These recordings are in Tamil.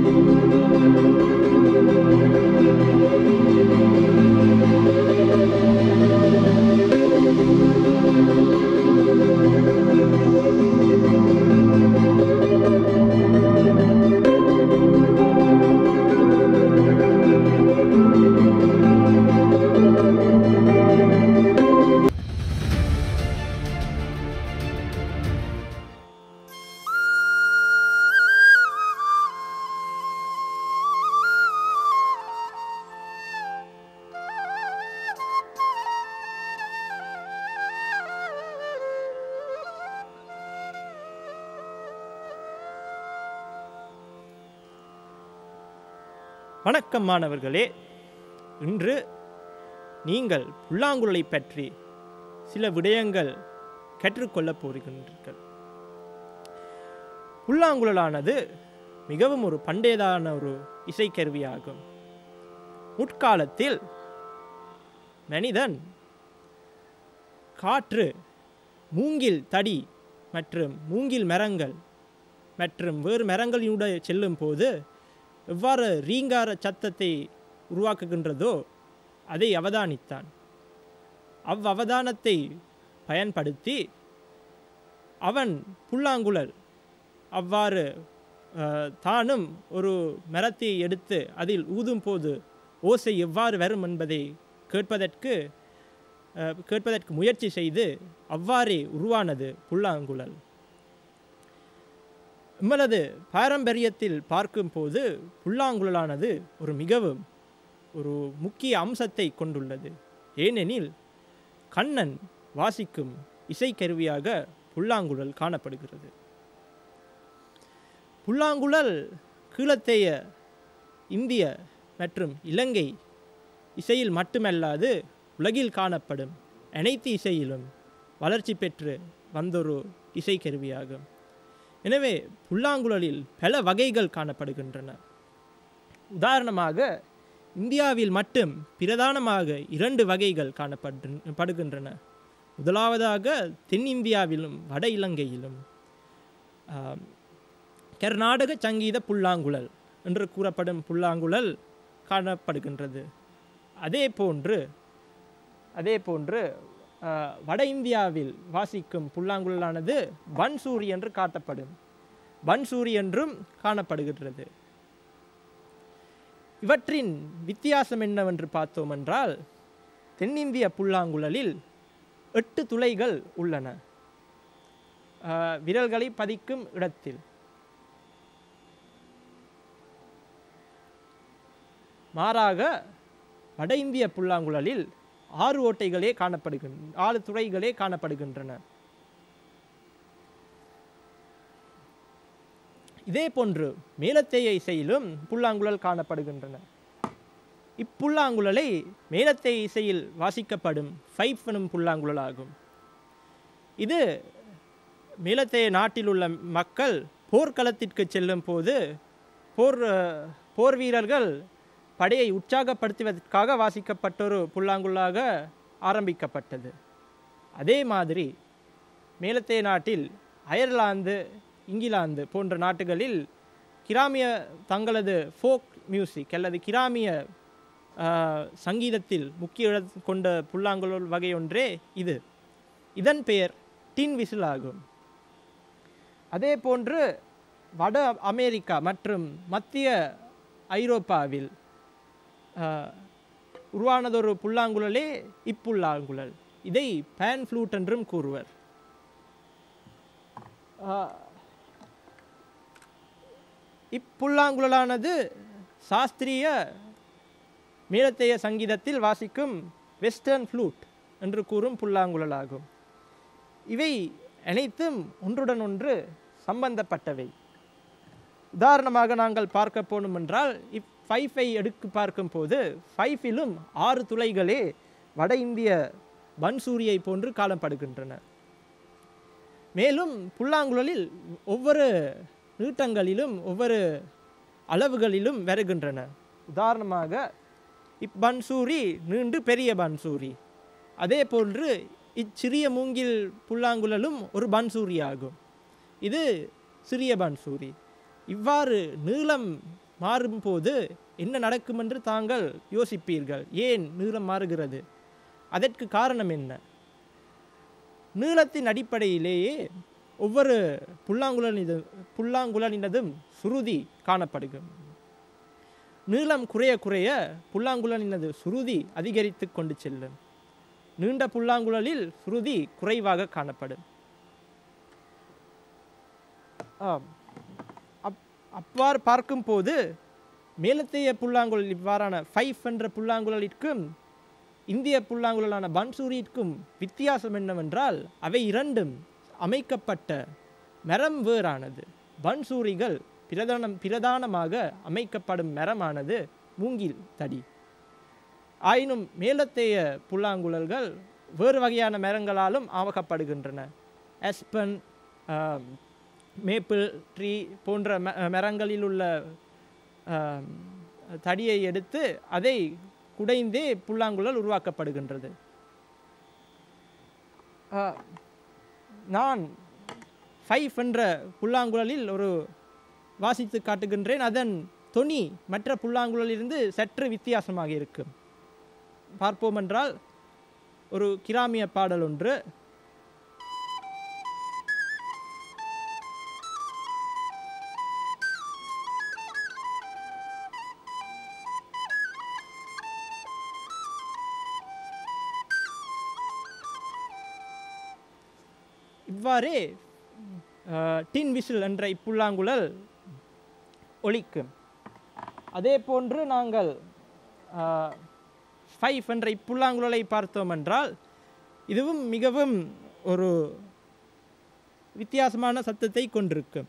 வணக்கம் மாணவர்களே இன்று நீங்கள் புல்லாங்குழலை பற்றி சில விடயங்கள் கற்றுக்கொள்ளப் போகின்றீர்கள் புல்லாங்குழலானது மிகவும் ஒரு பண்டையதான ஒரு இசைக்கருவியாகும் முற்காலத்தில் மனிதன் காற்று மூங்கில் தடி மற்றும் மூங்கில் மரங்கள் மற்றும் வேறு மரங்களினுடைய செல்லும் போது எவ்வாறு ரீங்கார சத்தத்தை உருவாக்குகின்றதோ அதை அவதானித்தான் அவ் அவதானத்தை பயன்படுத்தி அவன் புல்லாங்குழல் அவ்வாறு அஹ், தானும் ஒரு மரத்தை எடுத்து அதில் ஊதும் போது ஓசை எவ்வாறு வரும் என்பதை கேட்பதற்கு அஹ், கேட்பதற்கு முயற்சி செய்து அவ்வாறே உருவானது புல்லாங்குழல் எம்மளது பாரம்பரியத்தில் பார்க்கும்போது புல்லாங்குழலானது ஒரு மிகவும் ஒரு முக்கிய அம்சத்தை கொண்டுள்ளது ஏனெனில் கண்ணன் வாசிக்கும் இசைக்கருவியாக புல்லாங்குழல் காணப்படுகிறது புல்லாங்குழல் கீழத்தேய இந்திய மற்றும் இலங்கை இசையில் மட்டுமல்லாது உலகில் காணப்படும் அனைத்து இசையிலும் வளர்ச்சி பெற்று வந்தொரு இசைக்கருவியாகும் எனவே புல்லாங்குழலில் பல வகைகள் காணப்படுகின்றன உதாரணமாக இந்தியாவில் மட்டும் பிரதானமாக இரண்டு வகைகள் காணப்படு படுகின்றன முதலாவதாக தென்னிந்தியாவிலும் வட இலங்கையிலும் ஆம், கர்நாடக சங்கீத புல்லாங்குழல் என்று கூறப்படும் புல்லாங்குழல் காணப்படுகின்றது அதே போன்று அதே போன்று ஆ, வட இந்தியாவில் வாசிக்கும் புல்லாங்குழலானது பன்சூரி என்று காட்டப்படும் பன்சூரி என்றும் காணப்படுகின்றது இவற்றின் வித்தியாசம் என்னவென்று பார்த்தோம் என்றால் தென்னிந்திய புல்லாங்குழலில் எட்டு துளைகள் உள்ளன ஆ, விரல்களை பதிக்கும் இடத்தில் மாறாக வட இந்திய புல்லாங்குழலில் ஆறு ஓட்டைகளே காணப்படுகின்றன ஆறு துறைகளே காணப்படுகின்றன இதே போன்று மேலத்தேய இசையிலும் புல்லாங்குழல் காணப்படுகின்றன இப்புல்லாங்குழலை மேலத்தேய இசையில் வாசிக்கப்படும் ஃபைஃப் எனும் புல்லாங்குழல் ஆகும் இது மேலத்தேய நாட்டில் உள்ள மக்கள் போர்க்களத்திற்கு செல்லும் போது போர் அஹ், போர் வீரர்கள் படையை உற்சாகப்படுத்துவதற்காக வாசிக்கப்பட்ட ஒரு புல்லாங்குழலாக ஆரம்பிக்கப்பட்டது அதே மாதிரி மேலத்தேய நாட்டில் அயர்லாந்து இங்கிலாந்து போன்ற நாட்டுகளில் கிராமிய தங்களது ஃபோக் மியூசிக் அல்லது கிராமிய ஆஹ், சங்கீதத்தில் முக்கிய இடம் கொண்ட புல்லாங்குழல் வகை ஒன்றே இது இதன் பெயர் டின் விசில் ஆகும் அதே போன்று வட அமெரிக்கா மற்றும் மத்திய ஐரோப்பாவில் ஆஹ், உருவானதொரு புல்லாங்குழலே இப்புல்லாங்குழல் இதை பேன் ஃப்ளூட் என்றும் கூறுவர் ஆஹ், இப்புல்லாங்குழலானது சாஸ்திரிய மேலத்தைய சங்கீதத்தில் வாசிக்கும் வெஸ்டர்ன் ஃப்ளூட் என்று கூறும் புல்லாங்குழலாகும் இவை அனைத்தும் ஒன்றுடன் ஒன்று சம்பந்தப்பட்டவை உதாரணமாக நாங்கள் பார்க்க போனோம் என்றால் இப் ஃபைஃபை எடுத்து பார்க்கும்போது ஃபைஃபிலும் ஆறு துளைகளே வட இந்திய பன்சூரியை போன்று காணப்படுகின்றன மேலும் புல்லாங்குழலில் ஒவ்வொரு நீட்டங்களிலும் ஒவ்வொரு அளவுகளிலும் வருகின்றன உதாரணமாக இப்பன்சூரி நீண்டு பெரிய பன்சூரி அதே போன்று இச்சிறிய மூங்கில் புல்லாங்குழலும் ஒரு பன்சூரி ஆகும் இது சிறிய பன்சூரி இவ்வாறு நீளம் மாறும்போது என்ன நடக்கும் என்று தாங்கள் யோசிப்பீர்கள் ஏன் நீளம் மாறுகிறது அதற்கு காரணம் என்ன நீளத்தின் அடிப்படையிலேயே ஒவ்வொரு புல்லாங்குழலினது புல்லாங்குழலினதும் சுருதி காணப்படுகிறது நீளம் குறைய குறைய புல்லாங்குழலினது சுருதி அதிகரித்து கொண்டு செல்லும் நீண்ட புல்லாங்குழலில் சுருதி குறைவாக காணப்படும் ஆம். அப் அவ்வாறு பார்க்கும்போது மேலத்தைய புல்லாங்குழல் இவ்வாறான ஃபைவ் என்ற புல்லாங்குழலிற்கும் இந்திய புல்லாங்குழலான பன்சூரிற்கும் வித்தியாசம் என்னவென்றால் அவை இரண்டும் அமைக்கப்பட்ட மரம் வேறானது பன்சூரிகள் பிரதானம் பிரதானமாக அமைக்கப்படும் மரமானது மூங்கில் தடி ஆயினும் மேலத்தைய புல்லாங்குழல்கள் வேறு வகையான மரங்களாலும் ஆவகப்படுகின்றன ஆஸ்பன் ஆம், மேப்பிள் ட்ரீ போன்ற ம- மரங்களில் உள்ள ஆம், தடியை எடுத்து அதை குடைந்தே புல்லாங்குழல் உருவாக்கப்படுகின்றது ஆ, நான் ஃபைவ் என்ற புல்லாங்குழலில் ஒரு வாசித்து காட்டுகின்றேன் அதன் தொனி மற்ற புல்லாங்குழலிலிருந்து சற்று வித்தியாசமாக இருக்கும் பார்ப்போம் என்றால் ஒரு கிராமிய பாடல் ஒன்று இவ்வாறே டின் விசில் என்ற இப்புல்லாங்குழல் ஒலிக்கும் அதே போன்று நாங்கள் ஃபைவ் என்ற இப்புல்லாங்குழலை பார்த்தோம் என்றால் இதுவும் மிகவும் ஒரு வித்தியாசமான சத்தத்தை கொண்டிருக்கும்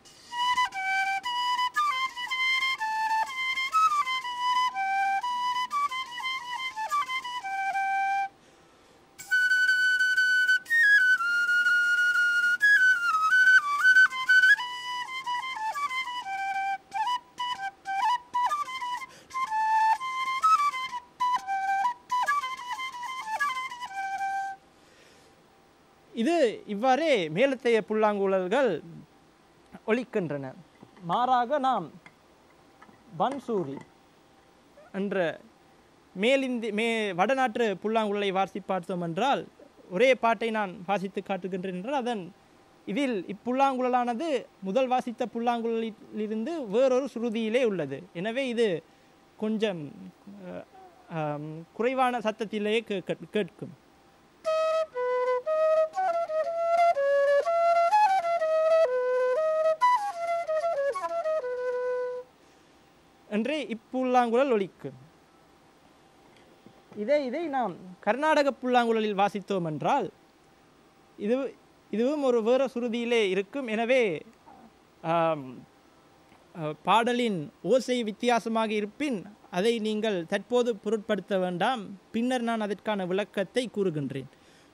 இது இவ்வாறே மேலத்தைய புல்லாங்குழல்கள் ஒலிக்கின்றன மாறாக நாம் பன்சூரி என்ற மேலிந்தி மே வடநாட்டு புல்லாங்குழலை வாசி பார்த்தோம் என்றால் ஒரே பாட்டை நான் வாசித்து காட்டுகின்றேன் என்றால் அதன் இதில் இப்புல்லாங்குழலானது முதல் வாசித்த புல்லாங்குழலிலிருந்து வேறொரு சுருதியிலே உள்ளது எனவே இது கொஞ்சம் அஹ், ஆம், குறைவான சத்தத்திலேயே கேட்க- கேட்கும் என்றே இப்புல்லாங்குழல் ஒலிக்கும் இதை இதை நாம் கர்நாடக புல்லாங்குழலில் வாசித்தோம் என்றால் இது இதுவும் ஒரு வேறு சுருதியிலே இருக்கும் எனவே ஆம், அஹ், பாடலின் ஓசை வித்தியாசமாக இருப்பின் அதை நீங்கள் தற்போது பொருட்படுத்த வேண்டாம் பின்னர் நான் அதற்கான விளக்கத்தை கூறுகின்றேன்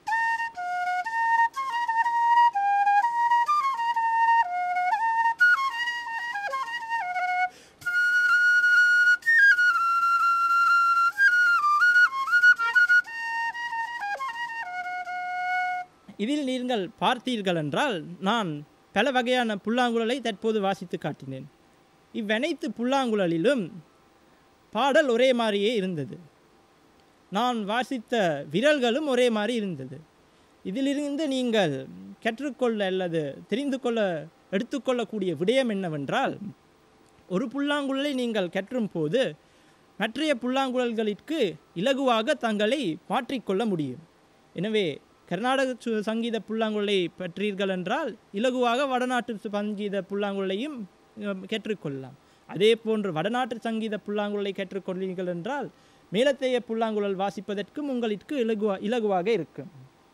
இதில் நீங்கள் பார்த்தீர்கள் என்றால் நான் பல வகையான புல்லாங்குழலை தற்போது வாசித்து காட்டினேன் இவ்வனைத்து புல்லாங்குழலிலும் பாடல் ஒரே மாதிரியே இருந்தது நான் வாசித்த விரல்களும் ஒரே மாதிரி இருந்தது இதிலிருந்து நீங்கள் கற்றுக்கொள்ள அல்லது தெரிந்து கொள்ள எடுத்துக்கொள்ளக்கூடிய விடயம் என்னவென்றால் ஒரு புல்லாங்குழலை நீங்கள் கற்றும் போது மற்றைய புல்லாங்குழல்களிற்கு இலகுவாக தங்களை மாற்றிக்கொள்ள முடியும் எனவே கர்நாடக சு- சங்கீத புல்லாங்குழலை பெற்றீர்கள் என்றால் இலகுவாக வடநாட்டு சு- சங்கீத புல்லாங்குழலையும் அஹ், கற்றுக்கொள்ளலாம் அதே போன்று வடநாட்டு சங்கீத புல்லாங்குழலை கற்றுக்கொள்வீர்கள் என்றால் மேலத்தைய புல்லாங்குழல் வாசிப்பதற்கும் உங்களுக்கு இலகுவா இலகுவாக இருக்கும்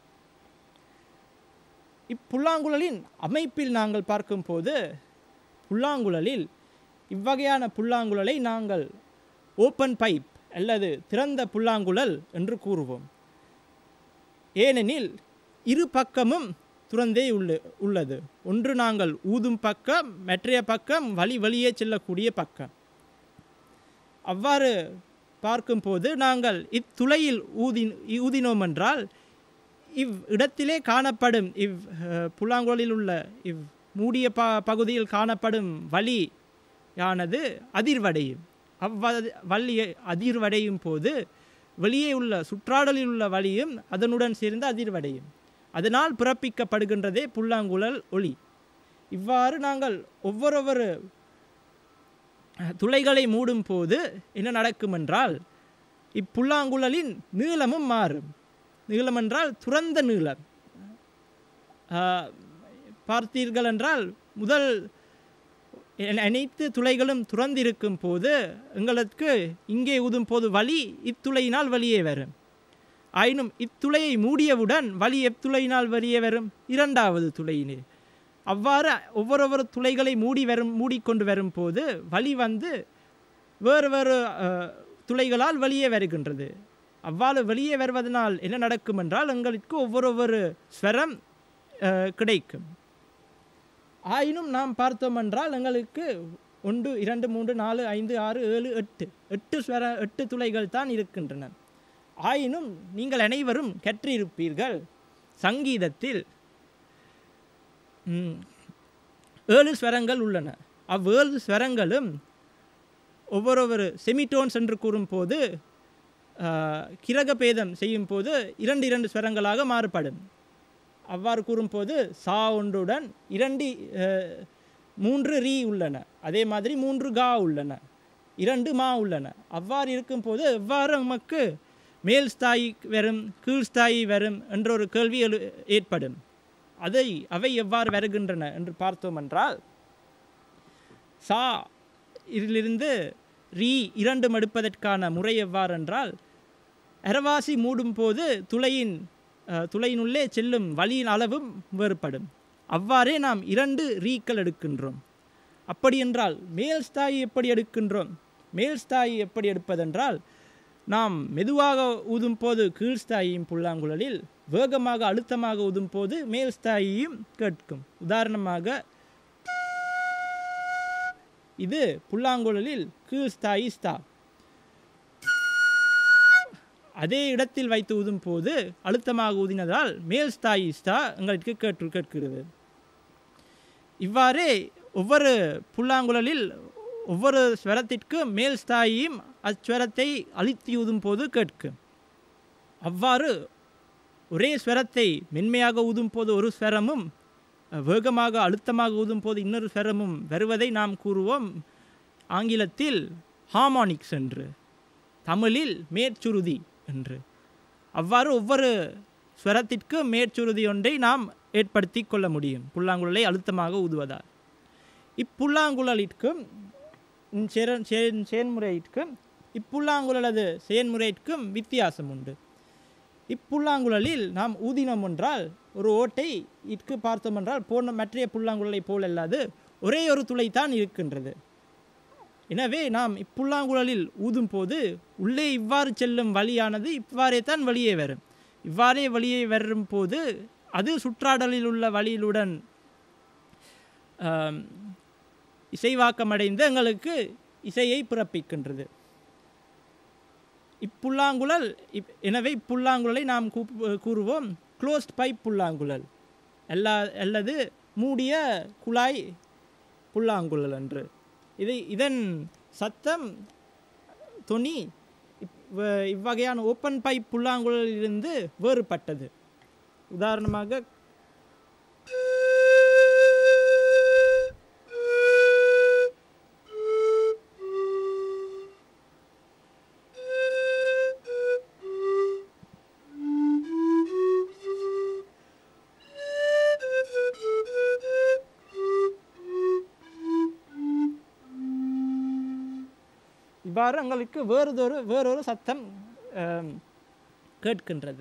இப்புல்லாங்குழலின் அமைப்பில் நாங்கள் பார்க்கும்போது புல்லாங்குழலில் இவ்வகையான புல்லாங்குழலை நாங்கள் ஓப்பன் பைப் அல்லது திறந்த புல்லாங்குழல் என்று கூறுவோம் ஏனெனில் இரு பக்கமும் துறந்தே உள்ள உள்ளது ஒன்று நாங்கள் ஊதும் பக்கம் மற்றைய பக்கம் வழி வழியே செல்லக்கூடிய பக்கம் அவ்வாறு பார்க்கும்போது நாங்கள் இத்துளையில் ஊதி ஊதினோம் என்றால் இவ் இடத்திலே காணப்படும் இவ் அஹ், புல்லாங்குழலில் உள்ள இவ் மூடிய ப பகுதியில் காணப்படும் வழி யானது அதிர்வடையும் அவ்வ வள்ளி அதிர்வடையும் போது வெளியே உள்ள சுற்றாடலில் உள்ள வலியும் அதனுடன் சேர்ந்து அதிர்வடையும் அதனால் பிறப்பிக்கப்படுகின்றதே புல்லாங்குழல் ஒளி இவ்வாறு நாங்கள் ஒவ்வொருவொரு துளைகளை மூடும் போது என்ன நடக்கும் என்றால் இப்புல்லாங்குழலின் நீளமும் மாறும் நீளம் என்றால் துறந்த நீளம் ஆஹ், பார்த்தீர்கள் என்றால் முதல் அன- அனைத்து துளைகளும் துறந்திருக்கும் போது எங்களுக்கு இங்கே ஊதும் போது வலி இத்துளையினால் வெளியே வரும் ஆயினும் இத்துளையை மூடியவுடன் வலி எத்துளையினால் வெளியே வரும் இரண்டாவது துளையினே அவ்வாறு ஒவ்வொரு துளைகளை மூடி வரும் மூடிக்கொண்டு வரும்போது வலி வந்து வேறு வேறு அஹ், துளைகளால் வெளியே வருகின்றது அவ்வாறு வெளியே வருவதனால் என்ன நடக்கும் என்றால் எங்களுக்கு ஒவ்வொரு ஒவ்வொரு ஸ்வரம் அஹ், கிடைக்கும் ஆயினும் நாம் பார்த்தோம் என்றால் எங்களுக்கு ஒன்று இரண்டு மூன்று நாலு ஐந்து ஆறு ஏழு எட்டு எட்டு ஸ்வர எட்டு துளைகள் தான் இருக்கின்றன ஆயினும் நீங்கள் அனைவரும் கற்றிருப்பீர்கள் சங்கீதத்தில் ம், ஏழு ஸ்வரங்கள் உள்ளன அவ்வேழு ஸ்வரங்களும் ஒவ்வொரு செமிடோன்ஸ் என்று கூறும்போது ஆஹ், கிரகபேதம் செய்யும் போது இரண்டு இரண்டு ஸ்வரங்களாக மாறுபடும் அவ்வாறு கூறும்போது சா ஒன்றுடன் இரண்டு அஹ், மூன்று ரீ உள்ளன அதே மாதிரி மூன்று கா உள்ளன இரண்டு மா உள்ளன அவ்வாறு இருக்கும்போது எவ்வாறு நமக்கு மேல் ஸ்தாயி வரும் கீழ் ஸ்தாயி வரும் என்ற ஒரு கேள்வி எழு ஏற்படும் அதை அவை எவ்வாறு வருகின்றன என்று பார்த்தோம் என்றால் சா இதிலிருந்து ரீ இரண்டும் எடுப்பதற்கான முறை எவ்வாறென்றால் அரவாசி மூடும் போது துளையின் அஹ், துளையினுள்ளே செல்லும் வழியின் அளவும் வேறுபடும் அவ்வாறே நாம் இரண்டு ரீக்கள் எடுக்கின்றோம் அப்படி என்றால் மேல் ஸ்தாயி எப்படி எடுக்கின்றோம் மேல் ஸ்தாயி எப்படி எடுப்பதென்றால் நாம் மெதுவாக ஊதும் போது கீழ் ஸ்தாயியும் புல்லாங்குழலில் வேகமாக அழுத்தமாக ஊதும் போது மேல் ஸ்தாயியும் கேட்கும் உதாரணமாக இது புல்லாங்குழலில் கீழ் ஸ்தாயி ஸ்தா அதே இடத்தில் வைத்து ஊதும் போது அழுத்தமாக ஊதினதால் மேல் ஸ்தாயி ஸ்தா எங்களுக்கு கேட்டு கேட்கிறது இவ்வாறே ஒவ்வொரு புல்லாங்குழலில் ஒவ்வொரு ஸ்வரத்திற்கும் மேல் ஸ்தாயியும் அஸ்வரத்தை அழுத்தி ஊதும் போது கேட்கும் அவ்வாறு ஒரே ஸ்வரத்தை மென்மையாக ஊதும் போது ஒரு ஸ்வரமும் அஹ், வேகமாக அழுத்தமாக ஊதும் போது இன்னொரு ஸ்வரமும் வருவதை நாம் கூறுவோம் ஆங்கிலத்தில் ஹார்மானிக்ஸ் என்று தமிழில் மேற்சுருதி என்று அவ்வாறு ஒவ்வொரு ஸ்வரத்திற்கும் மேற்சுருதி ஒன்றை நாம் ஏற்படுத்தி கொள்ள முடியும் புல்லாங்குழலை அழுத்தமாக ஊதுவதால் இப்புல்லாங்குழலிற்கும் ம், சேர- சே- செயன்முறையிற்கும் இப்புல்லாங்குழலது செயன்முறைக்கும் வித்தியாசம் உண்டு இப்புல்லாங்குழலில் நாம் ஊதினோம் என்றால் ஒரு ஓட்டை இற்கு பார்த்தோம் என்றால் போன மற்றைய புல்லாங்குழலை போல் அல்லாது ஒரே ஒரு துளை தான் இருக்கின்றது எனவே நாம் இப்புல்லாங்குழலில் ஊதும் போது உள்ளே இவ்வாறு செல்லும் வழியானது இவ்வாறே தான் வெளியே வரும் இவ்வாறே வெளியே வரும் போது அது சுற்றாடலில் உள்ள வழியிலுடன் ஆம், இசைவாக்கமடைந்து எங்களுக்கு இசையை பிறப்பிக்கின்றது இப்புல்லாங்குழல் இப் எனவே இப்புல்லாங்குழலை நாம் கூப்- கூறுவோம் க்ளோஸ்ட் பைப் புல்லாங்குழல் எல்லா அல்லது மூடிய குழாய் புல்லாங்குழல் என்று இது இதன் சத்தம் தொனி இவ்- இவ்வகையான ஓப்பன் பைப் புல்லாங்குழலிலிருந்து வேறுபட்டது உதாரணமாக இவ்வாறு எங்களுக்கு வேறொரு வேறொரு சத்தம் ஆம், கேட்கின்றது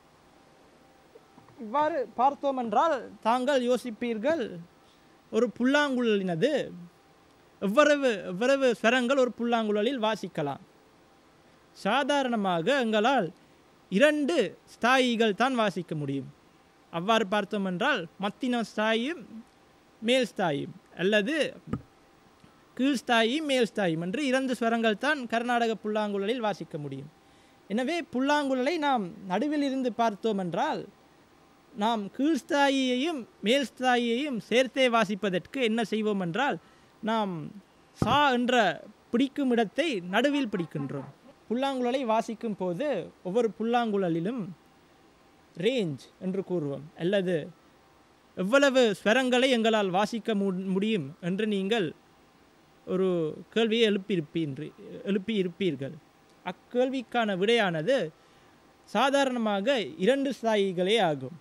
இவ்வாறு பார்த்தோம் என்றால் தாங்கள் யோசிப்பீர்கள் ஒரு புல்லாங்குழலினது எவ்வளவு எவ்வளவு ஸ்வரங்கள் ஒரு புல்லாங்குழலில் வாசிக்கலாம் சாதாரணமாக எங்களால் இரண்டு ஸ்தாயிகள் தான் வாசிக்க முடியும் அவ்வாறு பார்த்தோம் என்றால் மத்தின ஸ்தாயும் மேல் ஸ்தாயும் அல்லது கீழ் ஸ்தாயும் மேல் ஸ்தாயும் என்று இரண்டு ஸ்வரங்கள் தான் கர்நாடக புல்லாங்குழலில் வாசிக்க முடியும் எனவே புல்லாங்குழலை நாம் நடுவில் இருந்து பார்த்தோம் என்றால் நாம் கீழ் ஸ்தாயியையும் மேல் ஸ்தாயியையும் சேர்த்தே வாசிப்பதற்கு என்ன செய்வோம் என்றால் நாம் சா என்ற பிடிக்கும் இடத்தை நடுவில் பிடிக்கின்றோம் புல்லாங்குழலை வாசிக்கும் போது ஒவ்வொரு புல்லாங்குழலிலும் ரேஞ்ச் என்று கூறுவோம் அல்லது எவ்வளவு ஸ்வரங்களை எங்களால் வாசிக்க மு- முடியும் என்று நீங்கள் ஒரு கேள்வியை எழுப்பியிருப்பீன்று எழுப்பியிருப்பீர்கள் அக்கேள்விக்கான விடையானது சாதாரணமாக இரண்டு ஸ்தாயிகளே ஆகும்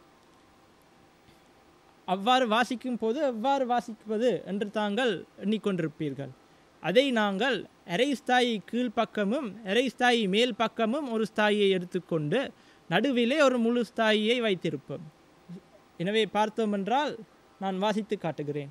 அவ்வாறு வாசிக்கும் போது எவ்வாறு வாசிப்பது என்று தாங்கள் எண்ணிக்கொண்டிருப்பீர்கள் அதை நாங்கள் அரை ஸ்தாயி கீழ்ப்பக்கமும் அரை ஸ்தாயி மேல் பக்கமும் ஒரு ஸ்தாயியை எடுத்துக்கொண்டு நடுவிலே ஒரு முழு ஸ்தாயியை வைத்திருப்போம் எனவே பார்த்தோம் என்றால் நான் வாசித்து காட்டுகிறேன்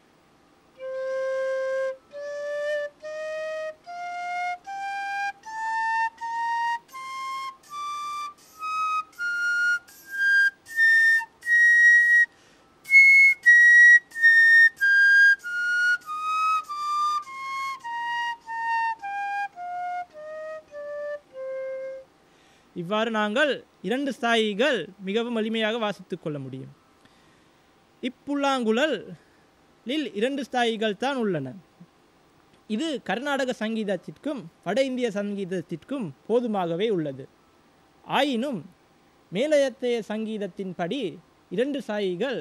இவ்வாறு நாங்கள் இரண்டு ஸ்தாயிகள் மிகவும் எளிமையாக வாசித்துக் கொள்ள முடியும் இப்புல்லாங்குழலில் இரண்டு ஸ்தாயிகள் தான் உள்ளன இது கர்நாடக சங்கீதத்திற்கும் வட இந்திய சங்கீதத்திற்கும் போதுமாகவே உள்ளது ஆயினும் மேலயத்தைய சங்கீதத்தின்படி இரண்டு சாயிகள்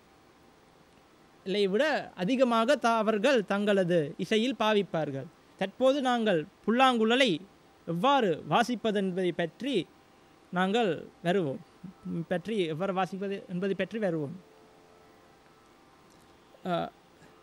இல்லை விட அதிகமாக த அவர்கள் தங்களது இசையில் பாவிப்பார்கள் தற்போது நாங்கள் புல்லாங்குழலை எவ்வாறு வாசிப்பது என்பதை பற்றி நாங்கள் வருவோம் ம், பற்றி எவ்வாறு வாசிப்பது என்பதை பற்றி வருவோம் அஹ்,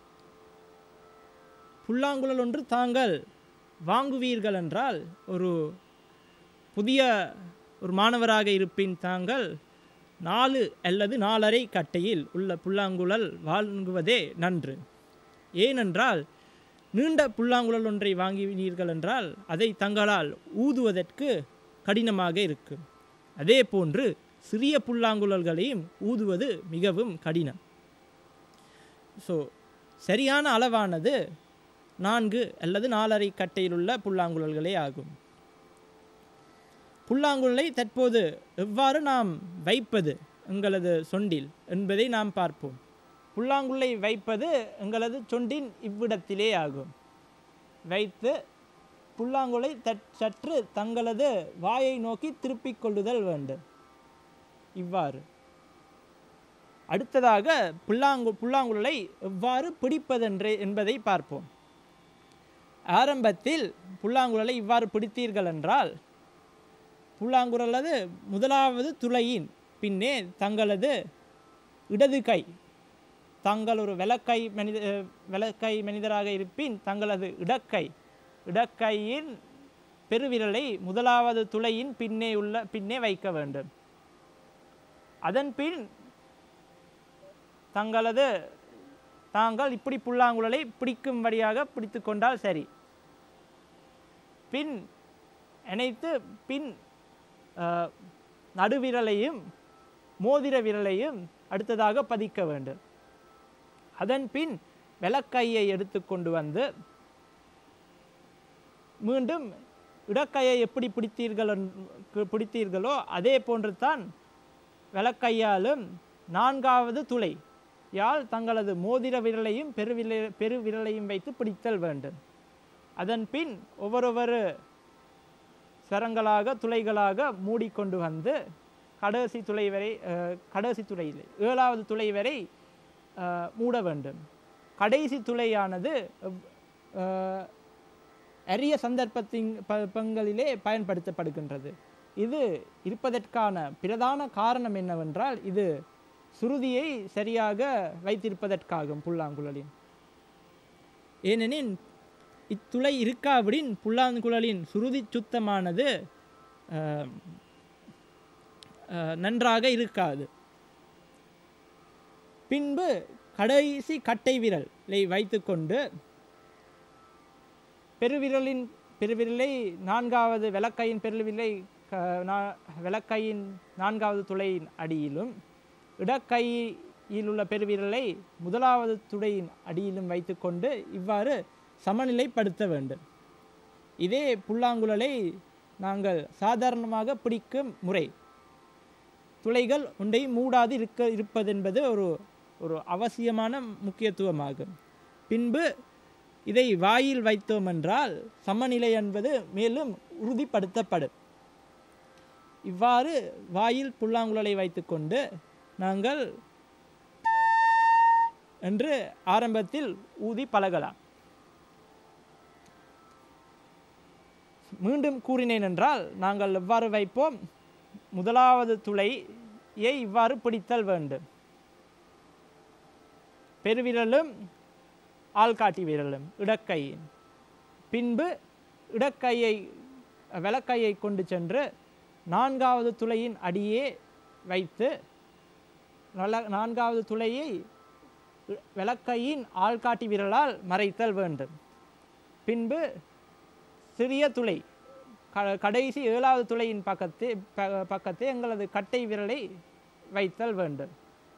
புல்லாங்குழல் ஒன்று தாங்கள் வாங்குவீர்கள் என்றால் ஒரு புதிய ஒரு மாணவராக இருப்பின் தாங்கள் நாலு அல்லது நாலரை கட்டையில் உள்ள புல்லாங்குழல் வாங்குவதே நன்று ஏனென்றால் நீண்ட புல்லாங்குழல் ஒன்றை வாங்கினீர்கள் என்றால் அதை தங்களால் ஊதுவதற்கு கடினமாக இருக்கும் அதே போன்று சிறிய புல்லாங்குழல்களையும் ஊதுவது மிகவும் கடினம் ஸோ சரியான அளவானது நான்கு அல்லது நாலரை கட்டையில் உள்ள புல்லாங்குழல்களே ஆகும் புல்லாங்குழலை தற்போது எவ்வாறு நாம் வைப்பது எங்களது சொண்டில் என்பதை நாம் பார்ப்போம் புல்லாங்குழலை வைப்பது எங்களது சொண்டின் இவ்விடத்திலே ஆகும் வைத்து புல்லாங்குழலை தட் சற்று தங்களது வாயை நோக்கி திருப்பிக் கொள்ளுதல் வேண்டும் இவ்வாறு அடுத்ததாக புல்லாங்கு புல்லாங்குழலை எவ்வாறு பிடிப்பதென்று என்பதை பார்ப்போம் ஆரம்பத்தில் புல்லாங்குழலை இவ்வாறு பிடித்தீர்கள் என்றால் புல்லாங்குழலது முதலாவது துளையின் பின்னே தங்களது இடது கை தாங்கள் ஒரு விளக்கை மனித அஹ், விளக்கை மனிதராக இருப்பின் தங்களது இடக்கை இடக்கையின் பெருவிரலை முதலாவது துளையின் பின்னே உள்ள பின்னே வைக்க வேண்டும் அதன் பின் தங்களது தாங்கள் இப்படி புல்லாங்குழலை பிடிக்கும்படியாக பிடித்து கொண்டால் சரி பின் இணைத்து பின் அஹ், நடுவிரலையும் மோதிர விரலையும் அடுத்ததாக பதிக்க வேண்டும் அதன் பின் விளக்கையை எடுத்துக்கொண்டு வந்து மீண்டும் இடக்கையை எப்படி பிடித்தீர்கள் என்று- பிடித்தீர்களோ அதே போன்று தான் விளக்கையாலும் நான்காவது துளை யால் தங்களது மோதிர விரலையும் பெருவிரலை பெருவிரலையும் வைத்து பிடித்தல் வேண்டும் அதன் பின் ஒவ்வொருவொரு சரங்களாக துளைகளாக மூடிக்கொண்டு வந்து கடைசி துளை வரை அஹ், கடைசி துளையில் ஏழாவது துளை வரை அஹ், மூட வேண்டும் கடைசி துளையானது அஹ், அரிய சந்தர்ப்பத்தின் ப- பங்களிலே பயன்படுத்தப்படுகின்றது இது இருப்பதற்கான பிரதான காரணம் என்னவென்றால் இது சுருதியை சரியாக வைத்திருப்பதற்காகும் புல்லாங்குழலின் ஏனெனில் இத்துளை இருக்காவிடின் புல்லாங்குழலின் சுருதி சுத்தமானது அஹ், அஹ், நன்றாக இருக்காது பின்பு கடைசி கட்டை விரலை வைத்துக்கொண்டு பெருவிரலின் பெருவிரலை நான்காவது விளக்கையின் பெருவிரலை க- நா- விளக்கையின் நான்காவது துளையின் அடியிலும் இடக்கையில் உள்ள பெருவிரலை முதலாவது துளையின் அடியிலும் வைத்துக்கொண்டு இவ்வாறு சமநிலைப்படுத்த வேண்டும் இதே புல்லாங்குழலை நாங்கள் சாதாரணமாக பிடிக்கும் முறை துளைகள் ஒன்றை மூடாது இருக்க இருப்பதென்பது ஒரு ஒரு அவசியமான முக்கியத்துவமாகும் பின்பு இதை வாயில் வைத்தோம் என்றால் சமநிலை என்பது மேலும் உறுதிப்படுத்தப்படும் இவ்வாறு வாயில் புல்லாங்குழலை வைத்துக்கொண்டு நாங்கள் என்று ஆரம்பத்தில் ஊதி பழகலாம் மீண்டும் கூறினேன் என்றால் நாங்கள் எவ்வாறு வைப்போம் முதலாவது துளையை இவ்வாறு பிடித்தல் வேண்டும் பெருவிரலும் ஆள்காட்டி விரலும் இடக்கையின் பின்பு இடக்கையை விளக்கையை கொண்டு சென்று நான்காவது துளையின் அடியே வைத்து நல- நான்காவது துளையை இ- விளக்கையின் ஆள்காட்டி விரலால் மறைத்தல் வேண்டும் பின்பு சிறிய துளை க கடைசி ஏழாவது துளையின் பக்கத்து ப- பக்கத்து எங்களது கட்டை விரலை வைத்தல் வேண்டும்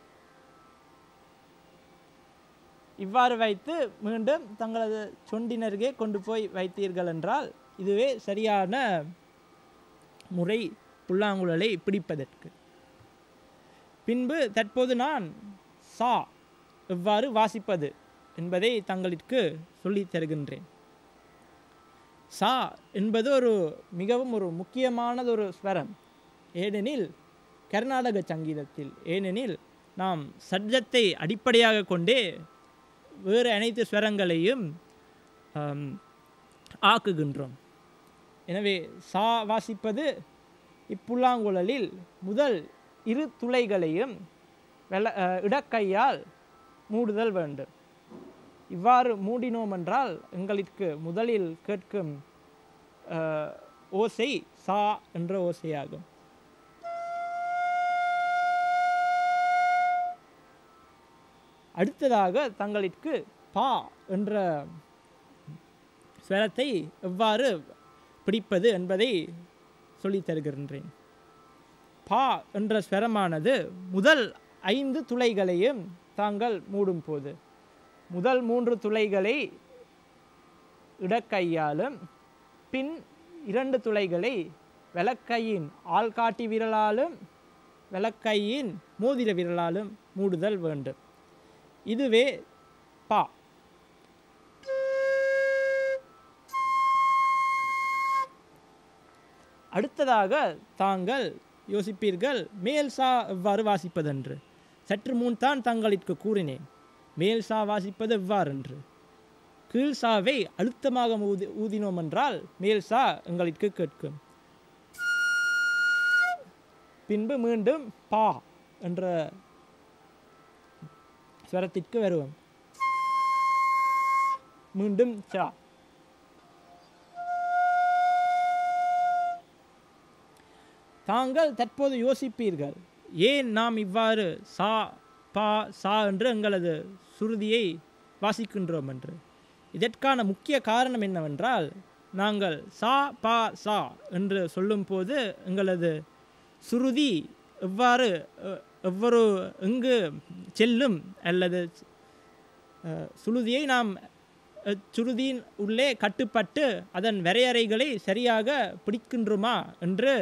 இவ்வாறு வைத்து மீண்டும் தங்களது சொண்டினருகே கொண்டு போய் வைத்தீர்கள் என்றால் இதுவே சரியான முறை புல்லாங்குழலை பிடிப்பதற்கு பின்பு தற்போது நான் சா எவ்வாறு வாசிப்பது என்பதை தங்களுக்கு சொல்லித் தருகின்றேன் சா என்பது ஒரு மிகவும் ஒரு முக்கியமானது ஒரு ஸ்வரம் ஏனெனில் கர்நாடக சங்கீதத்தில் ஏனெனில் நாம் சட்ஜத்தை அடிப்படையாக கொண்டே வேறு அனைத்து ஸ்வரங்களையும் ஆம், ஆக்குகின்றோம் எனவே சா வாசிப்பது இப்புல்லாங்குழலில் முதல் இரு துளைகளையும் வெள அஹ், இடக்கையால் மூடுதல் வேண்டும் இவ்வாறு மூடினோம் என்றால் எங்களுக்கு முதலில் கேட்கும் அஹ், ஓசை சா என்ற ஓசையாகும் அடுத்ததாக தங்களுக்கு பா என்ற ஸ்வரத்தை எவ்வாறு பிடிப்பது என்பதை சொல்லித் தருகின்றேன் பா என்ற ஸ்வரமானது முதல் ஐந்து துளைகளையும் தாங்கள் மூடும் போது முதல் மூன்று துளைகளை இடக்கையாலும் பின் இரண்டு துளைகளை விளக்கையின் ஆள்காட்டி விரலாலும் விளக்கையின் மோதிர விரலாலும் மூடுதல் வேண்டும் இதுவே பா அடுத்ததாக தாங்கள் யோசிப்பீர்கள் மேல் சா எவ்வாறு வாசிப்பதென்று சற்று முன் தான் தங்களுக்கு கூறினேன் மேல் சா வாசிப்பது எவ்வாறென்று கீழ் சாவை அழுத்தமாக ஊதி ஊதினோம் என்றால் மேல் சா எங்களுக்கு கேட்கும் பின்பு மீண்டும் பா என்ற ஸ்வரத்திற்கு வருவோம் மீண்டும் சா தாங்கள் தற்போது யோசிப்பீர்கள் ஏன் நாம் இவ்வாறு சா பா சா என்று எங்களது சுருதியை வாசிக்கின்றோம் என்று இதற்கான முக்கிய காரணம் என்னவென்றால் நாங்கள் சா பா சா என்று சொல்லும்போது எங்களது சுருதி எவ்வாறு அஹ், எவ்வொரு எங்கு செல்லும் அல்லது அஹ், சுருதியை நாம் அஹ், சுருதியின் உள்ளே கட்டுப்பட்டு அதன் வரையறைகளை சரியாக பிடிக்கின்றோமா என்று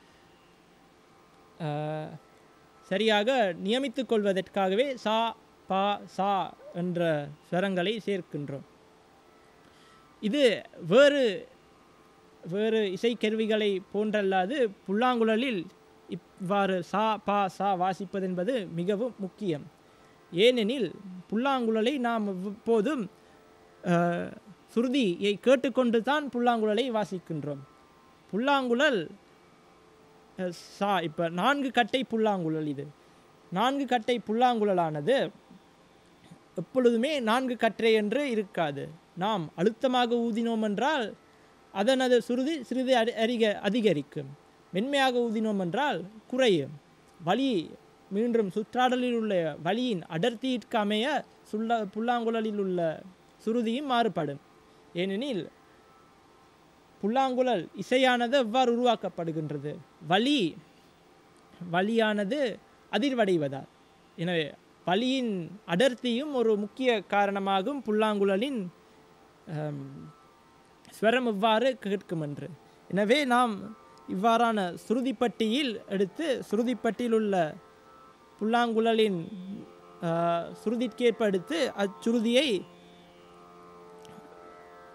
அஹ், சரியாக நியமித்துக் கொள்வதற்காகவே சா பா சா என்ற ஸ்வரங்களை சேர்க்கின்றோம் இது வேறு வேறு இசைக்கருவிகளை போன்றல்லாது புல்லாங்குழலில் இவ்வாறு சா பா சா வாசிப்பது என்பது மிகவும் முக்கியம் ஏனெனில் புல்லாங்குழலை நாம் எப்போதும் அஹ், சுருதியை கேட்டுக்கொண்டு தான் புல்லாங்குழலை வாசிக்கின்றோம் புல்லாங்குழல் அஹ், சா இப்போ நான்கு கட்டை புல்லாங்குழல் இது நான்கு கட்டை புல்லாங்குழலானது எப்பொழுதுமே நான்கு கற்றை என்று இருக்காது நாம் அழுத்தமாக ஊதினோம் என்றால் அதனது சுருதி சிறிது அடி அதிக அதிகரிக்கும் மென்மையாக ஊதினோம் என்றால் குறையும் வலி மீண்டும் சுற்றாடலில் உள்ள வலியின் அடர்த்தியிற்கு அமைய சுள்ள புல்லாங்குழலில் உள்ள சுருதியும் மாறுபடும் ஏனெனில் புல்லாங்குழல் இசையானது எவ்வாறு உருவாக்கப்படுகின்றது வலி வலியானது அதிர்வடைவதால் எனவே வலியின் அடர்த்தியும் ஒரு முக்கிய காரணமாகும் புல்லாங்குழலின் ஆம், ஸ்வரம் இவ்வாறு கேட்கும் என்று எனவே நாம் இவ்வாறான சுருதிப்பட்டியில் எடுத்து சுருதிப்பட்டியில் உள்ள புல்லாங்குழலின் ஆ, சுருதிக்கேற்ப எடுத்து அச்சுருதியை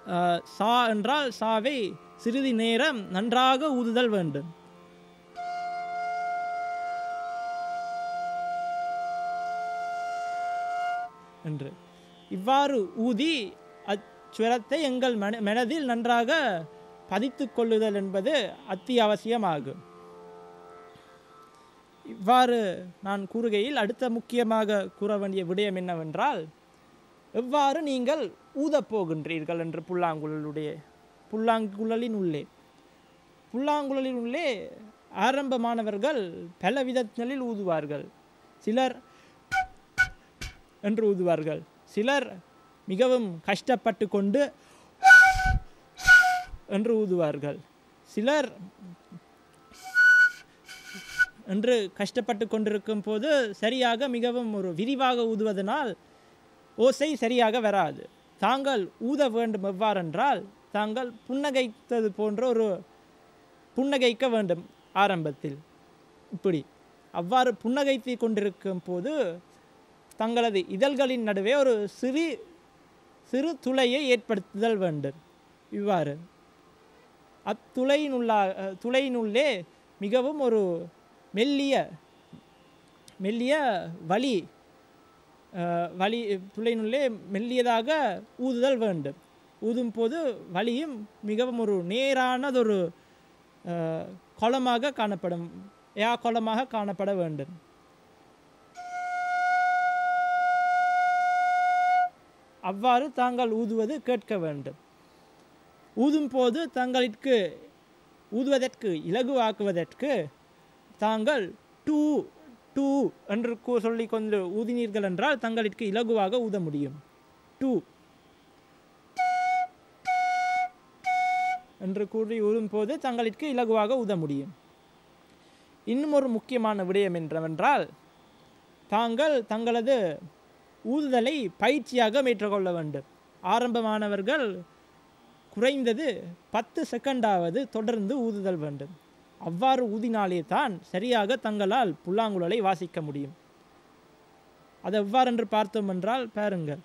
அஹ், சா என்றால் சாவை சிறிது நேரம் நன்றாக ஊதுதல் வேண்டும் என்று இவ்வாறு ஊதி அச்சுரத்தை எங்கள் மன மனதில் நன்றாக பதித்து கொள்ளுதல் என்பது அத்தியாவசியமாகும் இவ்வாறு நான் கூறுகையில் அடுத்த முக்கியமாக கூற வேண்டிய விடயம் என்னவென்றால் எவ்வாறு நீங்கள் ஊதப் போகின்றீர்கள் என்று புல்லாங்குழலுடைய புல்லாங்குழலின் உள்ளே புல்லாங்குழலின் உள்ளே ஆரம்பமானவர்கள் பல விதங்களில் ஊதுவார்கள் சிலர் என்று ஊதுவார்கள் சிலர் மிகவும் கஷ்டப்பட்டு கொண்டு என்று ஊதுவார்கள் சிலர் என்று கஷ்டப்பட்டு கொண்டிருக்கும் போது சரியாக மிகவும் ஒரு விரிவாக ஊதுவதனால் ஓசை சரியாக வராது தாங்கள் ஊத வேண்டும் எவ்வாறென்றால் தாங்கள் புன்னகைத்தது போன்ற ஒரு புன்னகைக்க வேண்டும் ஆரம்பத்தில் இப்படி அவ்வாறு புன்னகைத்து கொண்டிருக்கும் போது தங்களது இதழ்களின் நடுவே ஒரு சிறு சிறு துளையை ஏற்படுத்துதல் வேண்டும் இவ்வாறு அத்துளையினுள்ளா அஹ், துளையினுள்ளே மிகவும் ஒரு மெல்லிய மெல்லிய வலி அஹ், வலி துளையினுள்ளே மெல்லியதாக ஊதுதல் வேண்டும் ஊதும் போது வலியும் மிகவும் ஒரு நேரானதொரு அஹ், குளமாக காணப்படும் யா குளமாக காணப்பட வேண்டும் அவ்வாறு தாங்கள் ஊதுவது கேட்க வேண்டும் ஊதும் போது தங்களுக்கு ஊதுவதற்கு இலகுவாக்குவதற்கு தாங்கள் டூ டூ என்று கூ- சொல்லிக் கொண்டு ஊதினீர்கள் என்றால் தங்களுக்கு இலகுவாக ஊத முடியும் டூ என்று கூறி ஊதும் போது தங்களுக்கு இலகுவாக ஊத முடியும் இன்னும் ஒரு முக்கியமான விடயம் என்றவென்றால் தாங்கள் தங்களது ஊதுதலை பயிற்சியாக மேற்கொள்ள வேண்டும் ஆரம்பமானவர்கள் குறைந்தது பத்து செகண்டாவது தொடர்ந்து ஊதுதல் வேண்டும் அவ்வாறு ஊதினாலே தான் சரியாக தங்களால் புல்லாங்குழலை வாசிக்க முடியும் அது எவ்வாறென்று பார்த்தோம் என்றால் பாருங்கள்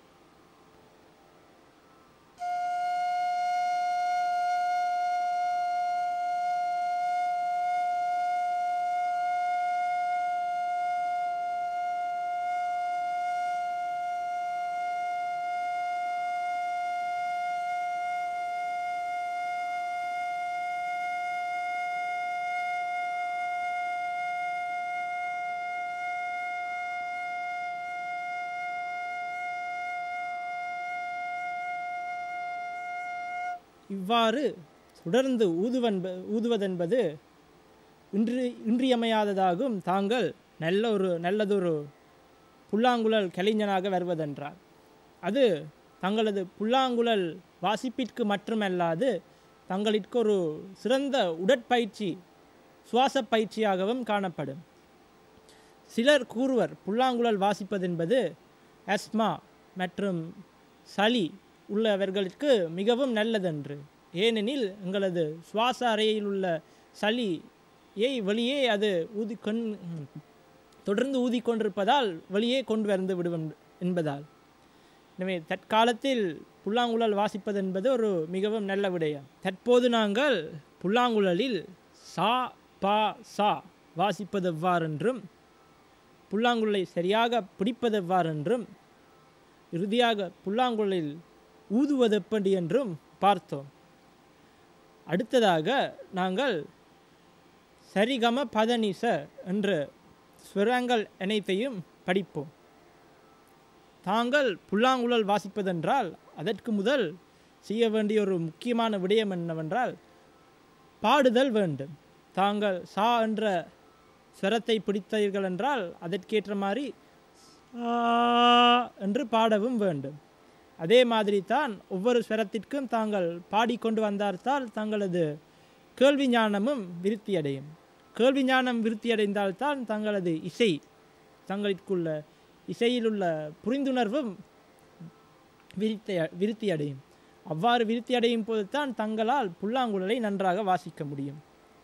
இவ்வாறு தொடர்ந்து ஊதுவன்ப ஊதுவதென்பது இன்று இன்றியமையாததாகும் தாங்கள் நல்ல ஒரு நல்லதொரு புல்லாங்குழல் கலைஞனாக வருவதென்றார் அது தங்களது புல்லாங்குழல் வாசிப்பிற்கு மட்டுமல்லாது தங்களிற்கு ஒரு சிறந்த உடற்பயிற்சி சுவாச பயிற்சியாகவும் காணப்படும் சிலர் கூறுவர் புல்லாங்குழல் வாசிப்பதென்பது அஸ்மா மற்றும் சளி உள்ளவர்களுக்கு மிகவும் நல்லதென்று ஏனெனில் எங்களது சுவாச அறையில் உள்ள சளியை வெளியே அது ஊதி கொண் தொடர்ந்து ஊதிக்கொண்டிருப்பதால் வெளியே கொண்டு வந்து விடுவோம் என்பதால் எனவே தற்காலத்தில் புல்லாங்குழல் வாசிப்பது என்பது ஒரு மிகவும் நல்ல விடயம் தற்போது நாங்கள் புல்லாங்குழலில் சா பா சா வாசிப்பது எவ்வாறென்றும் புல்லாங்குழலை சரியாக பிடிப்பது எவ்வாறென்றும் இறுதியாக புல்லாங்குழலில் ஊதுவது எப்படி என்றும் பார்த்தோம் அடுத்ததாக நாங்கள் சரிகம பதனிச என்ற ஸ்வரங்கள் அனைத்தையும் படிப்போம் தாங்கள் புல்லாங்குழல் வாசிப்பதென்றால் அதற்கு முதல் செய்ய வேண்டிய ஒரு முக்கியமான விடயம் என்னவென்றால் பாடுதல் வேண்டும் தாங்கள் சா என்ற ஸ்வரத்தை பிடித்தீர்கள் என்றால் அதற்கேற்ற மாதிரி ஆ என்று பாடவும் வேண்டும் அதே மாதிரி தான் ஒவ்வொரு ஸ்வரத்திற்கும் தாங்கள் பாடிக்கொண்டு வந்தால்தான் தங்களது கேள்வி ஞானமும் விருத்தியடையும் கேள்வி ஞானம் விருத்தியடைந்தால்தான் தங்களது இசை தங்களுக்குள்ள இசையிலுள்ள புரிந்துணர்வும் விருத்தி விருத்தியடையும் அவ்வாறு விருத்தியடையும் போது தான் தங்களால் புல்லாங்குழலை நன்றாக வாசிக்க முடியும்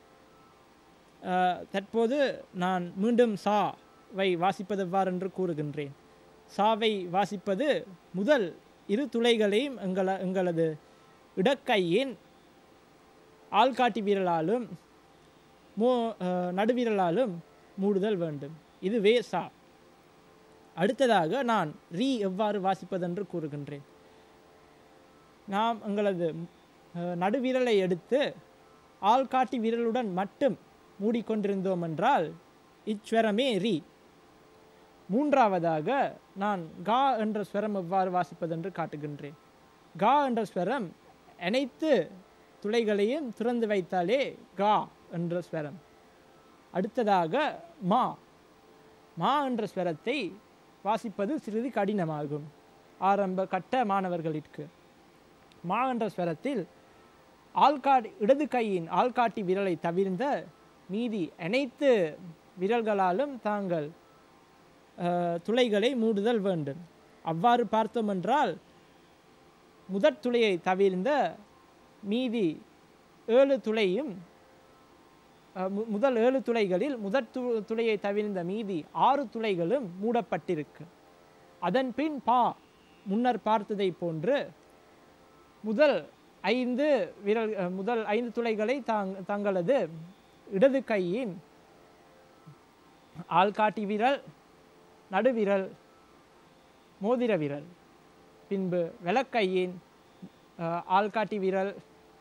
ஆஹ், தற்போது நான் மீண்டும் சாவை வாசிப்பது எவ்வாறென்று கூறுகின்றேன் சாவை வாசிப்பது முதல் இரு துளைகளையும் எங்கள எங்களது இடக்கையின் ஆள்காட்டி விரலாலும் மோ அஹ், நடுவிரலாலும் மூடுதல் வேண்டும் இதுவே சா அடுத்ததாக நான் ரீ எவ்வாறு வாசிப்பதென்று கூறுகின்றேன் நாம் எங்களது அஹ், நடுவிரலை எடுத்து ஆள்காட்டி விரலுடன் மட்டும் மூடிக்கொண்டிருந்தோம் என்றால் இச்வரமே ரீ மூன்றாவதாக நான் கா என்ற ஸ்வரம் எவ்வாறு வாசிப்பதென்று காட்டுகின்றேன் கா என்ற ஸ்வரம் அனைத்து துளைகளையும் திறந்து வைத்தாலே கா என்ற ஸ்வரம் அடுத்ததாக மா மா என்ற ஸ்வரத்தை வாசிப்பது சிறிது கடினமாகும் ஆரம்ப கட்ட மாணவர்களிற்கு மா என்ற ஸ்வரத்தில் ஆள்காட்டி இடது கையின் ஆள்காட்டி விரலை தவிர்ந்த மீதி அனைத்து விரல்களாலும் தாங்கள் அஹ், துளைகளை மூடுதல் வேண்டும் அவ்வாறு பார்த்தோம் என்றால் முதற் துளையை தவிர்ந்த மீதி ஏழு துளையும் அஹ், மு- முதல் ஏழு துளைகளில் முதற் து துளையை தவிர்ந்த மீதி ஆறு துளைகளும் மூடப்பட்டிருக்கு அதன் பின் பா முன்னர் பார்த்ததை போன்று முதல் ஐந்து விரல் அஹ், முதல் ஐந்து துளைகளை தாங் தங்களது இடது கையின் ஆள்காட்டி விரல் நடுவிரல் மோதிர விரல் பின்பு விளக்கையின் அஹ், ஆள்காட்டி விரல்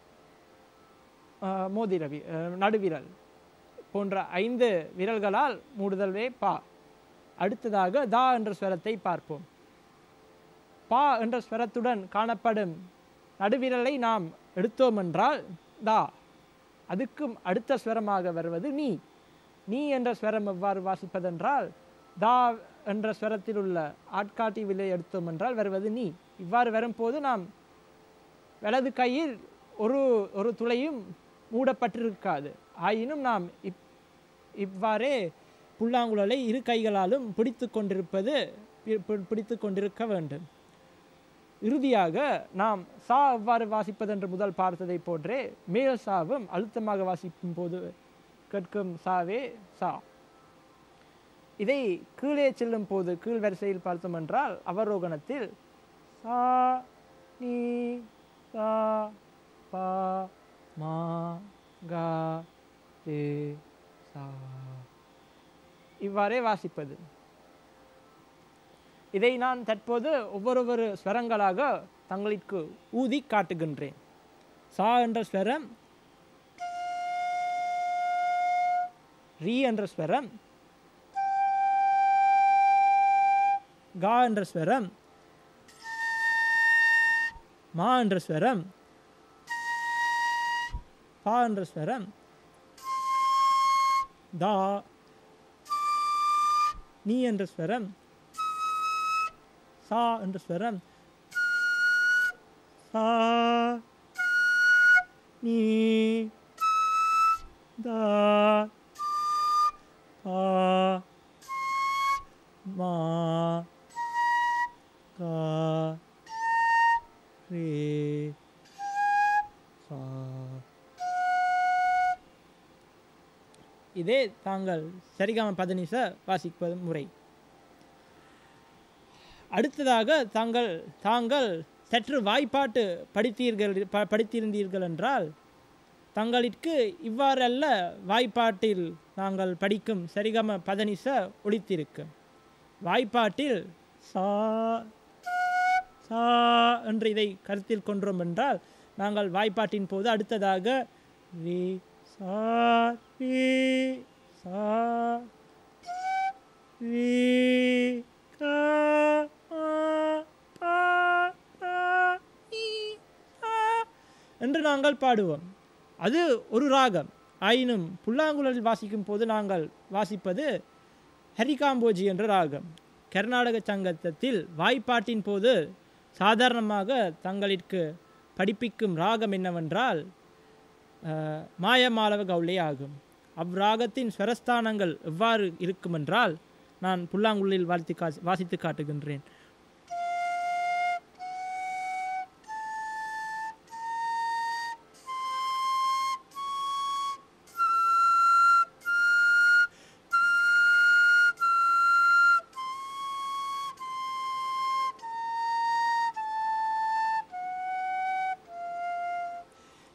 அஹ், மோதிர வி அஹ், நடுவிரல் போன்ற ஐந்து விரல்களால் மூடுதல்வே பா அடுத்ததாக தா என்ற ஸ்வரத்தை பார்ப்போம் பா என்ற ஸ்வரத்துடன் காணப்படும் நடுவிரலை நாம் எடுத்தோம் என்றால் தா அதுக்கும் அடுத்த ஸ்வரமாக வருவது நீ நீ என்ற ஸ்வரம் எவ்வாறு வாசிப்பதென்றால் தா என்ற ஸ்வரத்தில் உள்ள ஆட்காட்டி விலை எடுத்தோம் என்றால் வருவது நீ இவ்வாறு வரும்போது நாம் வலது கையில் ஒரு ஒரு துளையும் மூடப்பட்டிருக்காது ஆயினும் நாம் இப் இவ்வாறே புல்லாங்குழலை இரு கைகளாலும் பிடித்து கொண்டிருப்பது பி- பி- பிடித்து கொண்டிருக்க வேண்டும் இறுதியாக நாம் சா எவ்வாறு வாசிப்பதென்று முதல் பார்த்ததை போன்றே மேல் சாவும் அழுத்தமாக வாசிக்கும் போது கேட்கும் சாவே சா இதை கீழே செல்லும் போது கீழ் வரிசையில் பார்த்தோம் என்றால் அவரோகணத்தில் சா நீ சா பா மா கா ரே சா இவ்வாறே வாசிப்பது இதை நான் தற்போது ஒவ்வொரு ஸ்வரங்களாக தங்களுக்கு ஊதி காட்டுகின்றேன் சா என்ற ஸ்வரம் ரீ என்ற ஸ்வரம் கா என்ற ஸ்வரம் மா என்ற ஸ்வரம் பா என்ற ஸ்வரம் தா நீ என்ற ஸ்வரம் சா என்ற ஸ்வரம் சா நீ தா பா மா கா ரே சா இதே தாங்கள் சரிகம பதனிச வாசிப்பது முறை அடுத்ததாக தாங்கள் தாங்கள் சற்று வாய்ப்பாட்டு படித்தீர்கள் ப படித்திருந்தீர்கள் என்றால் தங்களுக்கு இவ்வாறல்ல வாய்ப்பாட்டில் நாங்கள் படிக்கும் சரிகம பதனிச ஒழித்திருக்கு வாய்ப்பாட்டில் சா சா என்று இதை கருத்தில் கொண்டோம் என்றால் நாங்கள் வாய்ப்பாட்டின் போது அடுத்ததாக ரே சா ரே சா ரே கா மா, பா, பா, நீ, சா என்று நாங்கள் பாடுவோம் அது ஒரு ராகம் ஆயினும் புல்லாங்குழலில் வாசிக்கும் போது நாங்கள் வாசிப்பது ஹரிகாம்போஜி என்ற ராகம் கர்நாடக சங்கத்தில் வாய்ப்பாட்டின் போது சாதாரணமாக தங்களிற்கு படிப்பிக்கும் ராகம் என்னவென்றால் அஹ், மாயமாலவ கவுளை ஆகும் அவ்ராகத்தின் ஸ்வரஸ்தானங்கள் எவ்வாறு இருக்குமென்றால் நான் புல்லாங்குழலில் வாழ்த்தி கா வாசித்து காட்டுகின்றேன்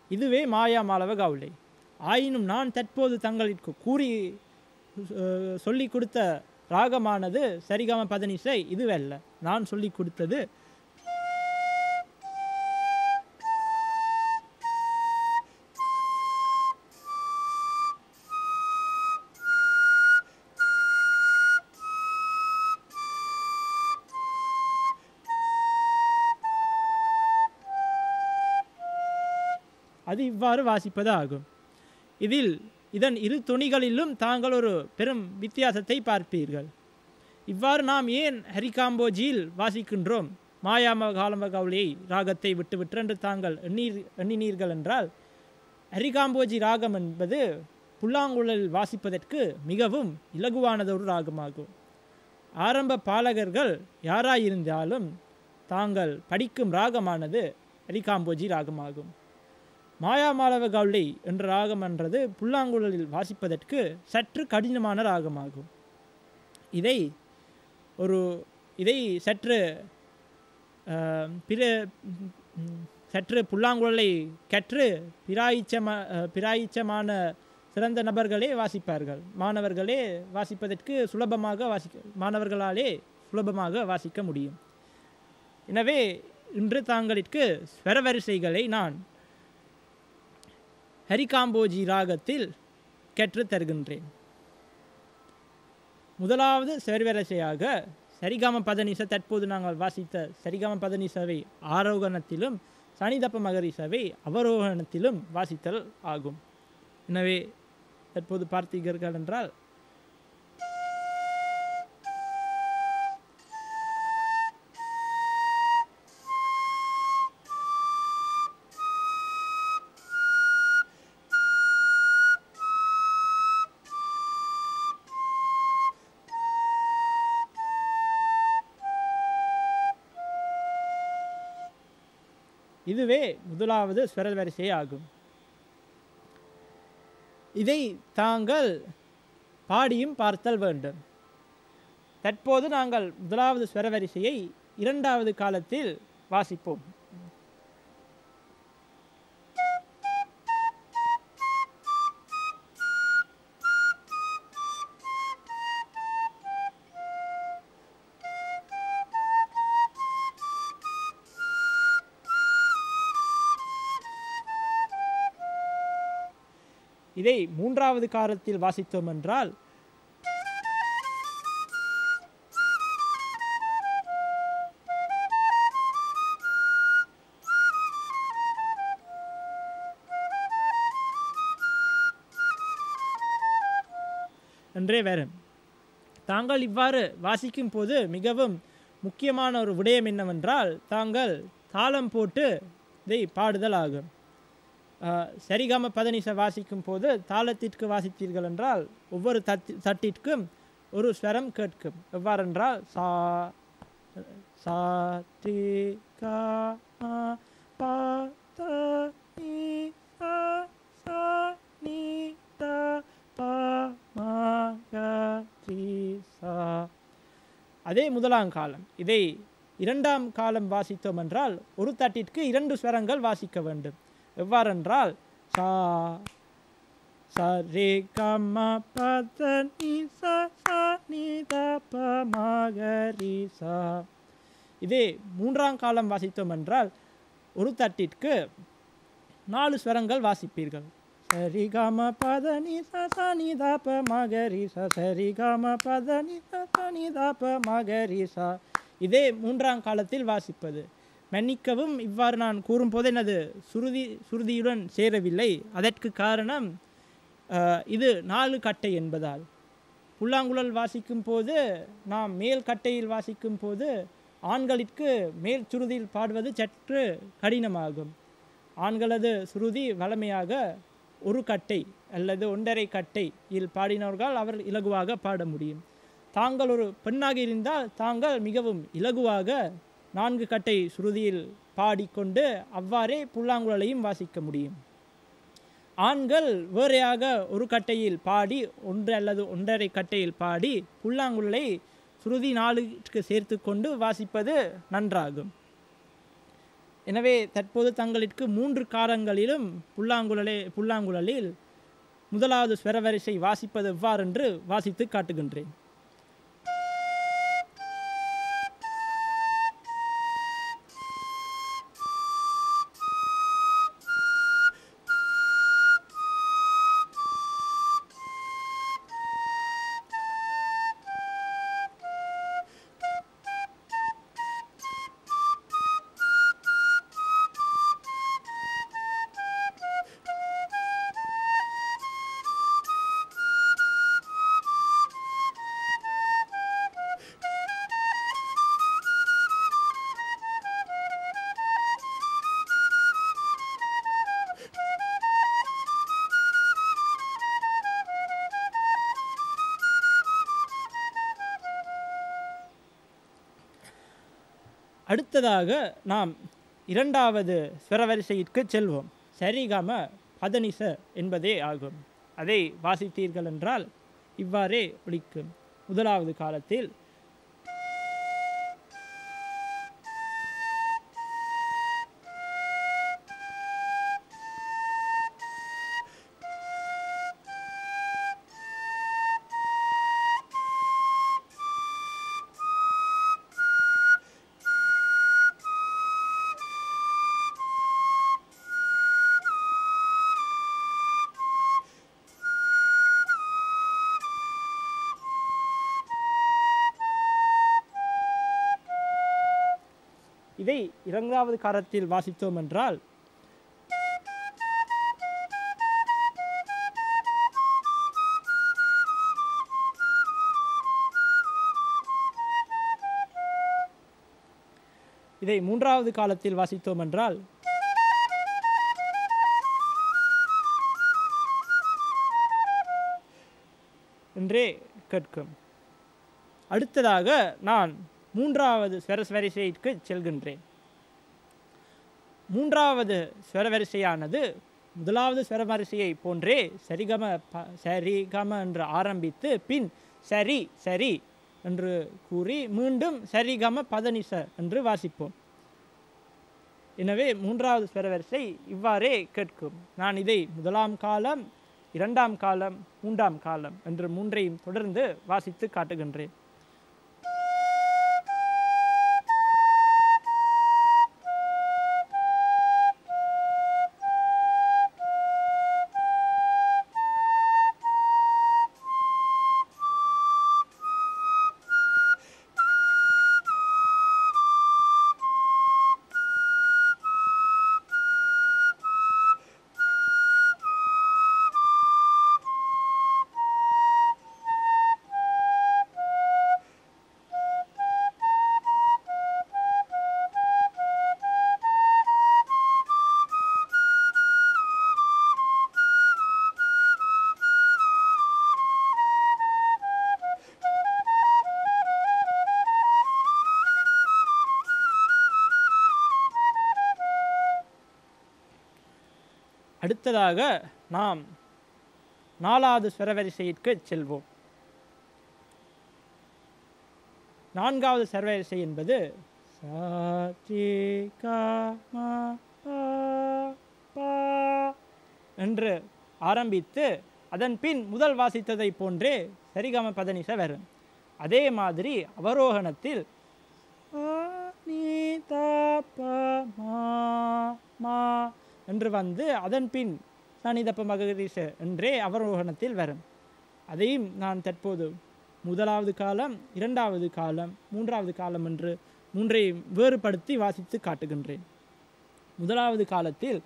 இதுவே மாயா மாலவ கவுளை ஆயினும் நான் தற்போது தங்களுக்கு கூறி அஹ், சொல்லிக் கொடுத்த ராகமானது சரிகம பதனிசை இதுவல்ல நான் சொல்லிக் கொடுத்தது அது இவ்வாறு வாசிப்பது ஆகும் இதில் இதன் இரு துணிகளிலும் தாங்கள் ஒரு பெரும் வித்தியாசத்தை பார்ப்பீர்கள் இவ்வாறு நாம் ஏன் ஹரிகாம்போஜியில் வாசிக்கின்றோம் மாயாம காலம கவுளியை ராகத்தை விட்டு விட்டு என்று தாங்கள் எண்ணீர் எண்ணினீர்கள் என்றால் ஹரிகாம்போஜி ராகம் என்பது புல்லாங்குழலில் வாசிப்பதற்கு மிகவும் இலகுவானதொரு ராகமாகும் ஆரம்ப பாலகர்கள் யாராயிருந்தாலும் தாங்கள் படிக்கும் ராகமானது ஹரிகாம்போஜி ராகமாகும் மாயாமாலவ கவுளை என்ற ராகம் என்றது புல்லாங்குழலில் வாசிப்பதற்கு சற்று கடினமான ராகமாகும் இதை ஒரு இதை சற்று ஆஹ், பிற ம், சற்று புல்லாங்குழலை கற்று பிராயிச்சம அஹ், பிராயிச்சமான சிறந்த நபர்களே வாசிப்பார்கள் மாணவர்களே வாசிப்பதற்கு சுலபமாக வாசிக்க மாணவர்களாலே சுலபமாக வாசிக்க முடியும் எனவே இன்று தாங்களுக்கு ஸ்வரவரிசைகளை நான் ஹரிகாம்போஜி ராகத்தில் கற்றுத் தருகின்றேன் முதலாவது ஸ்வரவரிசையாக சரிகாம பதனிச தற்போது நாங்கள் வாசித்த சரிகாம பதனிசவை ஆரோகணத்திலும் சனிதப்ப மகரிசவை அவரோகணத்திலும் வாசித்தல் ஆகும் எனவே தற்போது பார்த்தீர்கள் என்றால் இதுவே முதலாவது ஸ்வரவரிசை ஆகும் இதை தாங்கள் பாடியும் பார்த்தல் வேண்டும் தற்போது நாங்கள் முதலாவது ஸ்வரவரிசையை இரண்டாவது காலத்தில் வாசிப்போம் இதை மூன்றாவது காலத்தில் வாசித்தோம் என்றால் என்றே வரும் தாங்கள் இவ்வாறு வாசிக்கும் போது மிகவும் முக்கியமான ஒரு விடயம் என்னவென்றால் தாங்கள் தாளம் போட்டு இதை பாடுதல் ஆகும் ஆஹ், சரிகம பதனிச வாசிக்கும் போது தாளத்திற்கு வாசித்தீர்கள் என்றால் ஒவ்வொரு தட்டி தட்டிற்கும் ஒரு ஸ்வரம் கேட்கும் எவ்வாறென்றால் சா சா தி கா ஆ, பா த நீ சா சா நீ த பா மா க ரி சா அதே முதலாம் காலம் இதை இரண்டாம் காலம் வாசித்தோம் என்றால் ஒரு தட்டிற்கு இரண்டு ஸ்வரங்கள் வாசிக்க வேண்டும் எவ்வாறென்றால் சா ச ரே க ம ப த நி ச ச நி த ப ம க ரி சா இதே மூன்றாம் காலம் வாசித்தோம் என்றால் ஒரு தட்டிற்கு நாலு ஸ்வரங்கள் வாசிப்பீர்கள் சரி கம பத நி ச ச நி த ப ம க ரி ச சரி கம பத நி ச ச நி த ப ம க ரி சா இதே மூன்றாம் காலத்தில் வாசிப்பது மன்னிக்கவும் இவ்வாறு நான் கூறும்போது எனது சுருதி சுருதியுடன் சேரவில்லை அதற்கு காரணம் அஹ், இது நாலு கட்டை என்பதால் புல்லாங்குழல் வாசிக்கும் போது நாம் மேல் கட்டையில் வாசிக்கும் போது ஆண்களிற்கு மேல் சுருதியில் பாடுவது சற்று கடினமாகும் ஆண்களது சுருதி வளமையாக ஒரு கட்டை அல்லது ஒன்றரை கட்டையில் பாடினவர்கள் அவர் இலகுவாக பாட முடியும் தாங்கள் ஒரு பெண்ணாக இருந்தால் தாங்கள் மிகவும் இலகுவாக நான்கு கட்டை சுருதியில் பாடிக்கொண்டு அவ்வாறே புல்லாங்குழலையும் வாசிக்க முடியும் ஆண்கள் வேறையாக ஒரு கட்டையில் பாடி ஒன்று அல்லது ஒன்றரை கட்டையில் பாடி புல்லாங்குழலை சுருதி நாளுக்கு சேர்த்து கொண்டு வாசிப்பது நன்றாகும் எனவே தற்போது தங்களுக்கு மூன்று காரங்களிலும் புல்லாங்குழலே புல்லாங்குழலில் முதலாவது ஸ்வரவரிசை வாசிப்பது எவ்வாறென்று வாசித்து காட்டுகின்றேன் அடுத்ததாக நாம் இரண்டாவது ஸ்வரவரிசையிற்கு செல்வோம் சரிகம பதனிச என்பதே ஆகும் அதை வாசித்தீர்கள் என்றால் இவ்வாறே ஒலிக்கும் முதலாவது காலத்தில் இதை இரண்டாவது காலத்தில் வாசித்தோம் என்றால் இதை மூன்றாவது காலத்தில் வாசித்தோம் என்றால் என்றே கேட்கும் அடுத்ததாக நான் மூன்றாவது ஸ்வரவரிசைக்கு செல்கின்றேன் மூன்றாவது ஸ்வரவரிசையானது முதலாவது ஸ்வரவரிசையை போன்றே சரிகம ப சரிகம என்று ஆரம்பித்து பின் சரி சரி என்று கூறி மீண்டும் சரிகம பதனிச என்று வாசிப்போம் எனவே மூன்றாவது ஸ்வரவரிசை இவ்வாறே கேட்கும் நான் இதை முதலாம் காலம் இரண்டாம் காலம் மூன்றாம் காலம் என்று மூன்றையும் தொடர்ந்து வாசித்து காட்டுகின்றேன் அடுத்ததாக நாம் நாலாவது ஸ்வரவரிசையிற்கு செல்வோம் நான்காவது ஸ்வரவரிசை என்பது சா, ரி, க, ம, ப, ப என்று ஆரம்பித்து அதன் பின் முதல் வாசித்ததை போன்றே சரிகம பதனிச வரும் அதே மாதிரி அவரோகணத்தில் ஆ, நீ, த, ப, மா, மா என்று வந்து அதன் பின் சனிதப்ப மகரிஷ என்றே அவரோகணத்தில் வரும் அதையும் நான் தற்போது முதலாவது காலம் இரண்டாவது காலம் மூன்றாவது காலம் என்று மூன்றையும் வேறுபடுத்தி வாசித்து காட்டுகின்றேன் முதலாவது காலத்தில்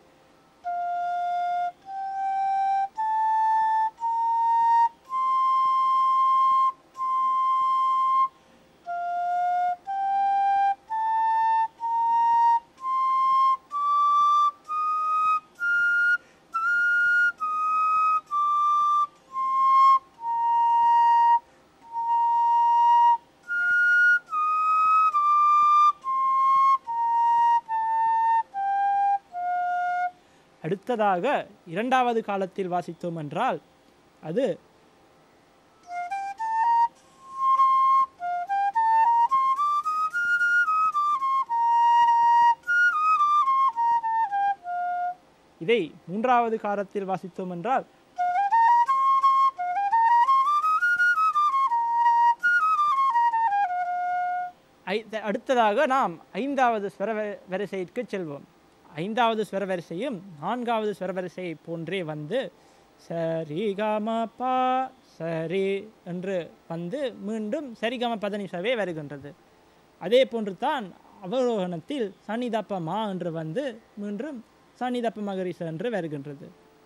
அடுத்ததாக இரண்டாவது காலத்தில் வாசித்தோம் என்றால் அது இதை மூன்றாவது காரத்தில் வாசித்தோம் என்றால் ஐ- த- அடுத்ததாக நாம் ஐந்தாவது ஸ்வர வ- வரிசைக்கு செல்வோம் ஐந்தாவது ஸ்வர வரிசையும் நான்காவது ஸ்வர வரிசையை போன்றே வந்து சரி கம பா சரி என்று வந்து மீண்டும் சரிகம பதனிசவே வருகின்றது அதே போன்று தான் அவரோகணத்தில் சனிதப்ப மா என்று வந்து மீண்டும் சனிதப்ப மகரிச என்று வருகின்றது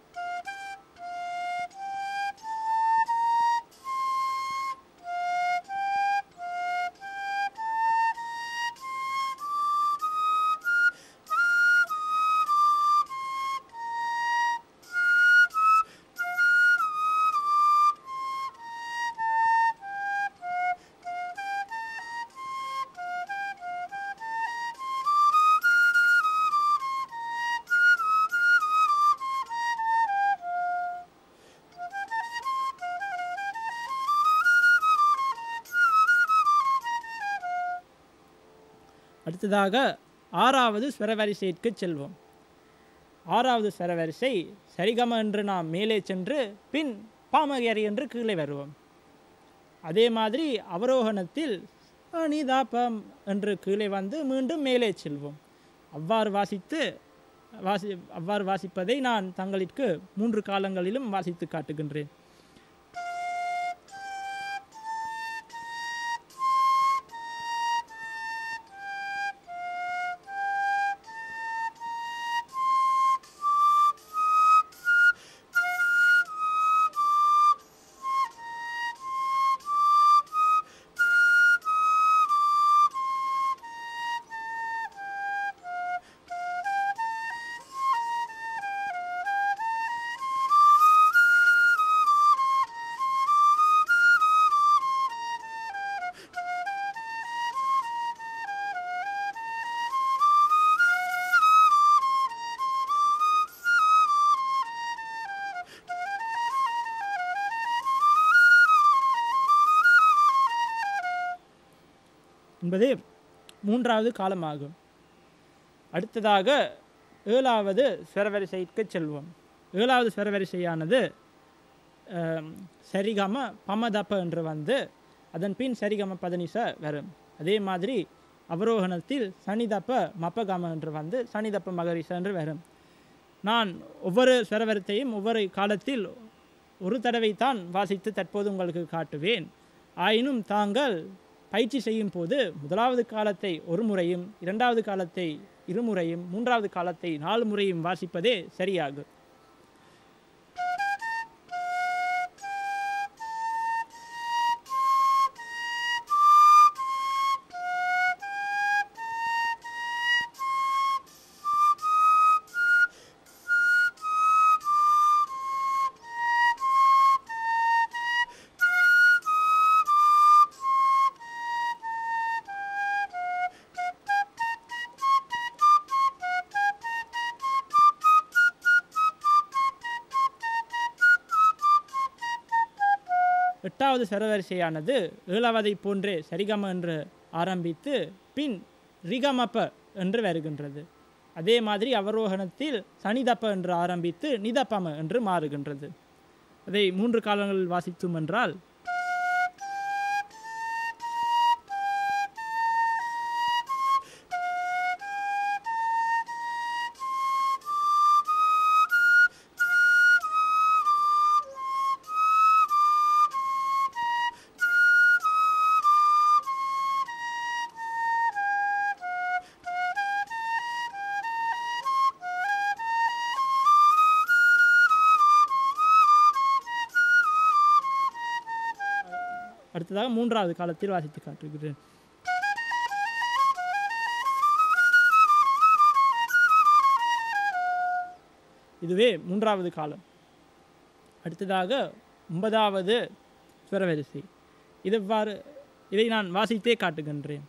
அடுத்ததாக ஆறாவது ஸ்வரவரிசைக்கு செல்வோம் ஆறாவது ஸ்வரவரிசை சரிகம என்று நாம் மேலே சென்று பின் பாமகரி என்று கீழே வருவோம் அதே மாதிரி அவரோகணத்தில் அனிதாபம் என்று கீழே வந்து மீண்டும் மேலே செல்வோம் அவ்வாறு வாசித்து வாசி அவ்வாறு வாசிப்பதை நான் தங்களுக்கு மூன்று காலங்களிலும் வாசித்து காட்டுகின்றேன் என்பது மூன்றாவது காலமாகும் அடுத்ததாக ஏழாவது ஸ்வரவரிசைக்கு செல்வோம் ஏழாவது ஸ்வரவரிசையானது ஆம், சரிகம பமதப்ப என்று வந்து அதன் பின் சரிகம பதனிச வரும் அதே மாதிரி அவரோகணத்தில் சனிதப்ப மப்பகம என்று வந்து சனிதப்ப மகரிச என்று வரும் நான் ஒவ்வொரு ஸ்வரவரத்தையும் ஒவ்வொரு காலத்தில் ஒரு தடவை தான் வாசித்து தற்போது உங்களுக்கு காட்டுவேன் ஆயினும் தாங்கள் பயிற்சி செய்யும் போது முதலாவது காலத்தை ஒரு முறையும் இரண்டாவது காலத்தை இருமுறையும் மூன்றாவது காலத்தை நாலு முறையும் வாசிப்பதே சரியாகும் எட்டாவது சரவரிசையானது ஏழாவதை போன்றே சரிகம என்று ஆரம்பித்து பின் ரிகமப்ப என்று வருகின்றது அதே மாதிரி அவரோகணத்தில் சனிதப்ப என்று ஆரம்பித்து நிதப்பம என்று மாறுகின்றது அதை மூன்று காலங்களில் வாசித்தோம் என்றால் அடுத்ததாக மூன்றாவது காலத்தில் வாசித்து காட்டுகிறேன் இதுவே மூன்றாவது காலம் அடுத்ததாக ஒன்பதாவது சுவரவரிசை இதுவாறு இதை நான் வாசித்தே காட்டுகின்றேன்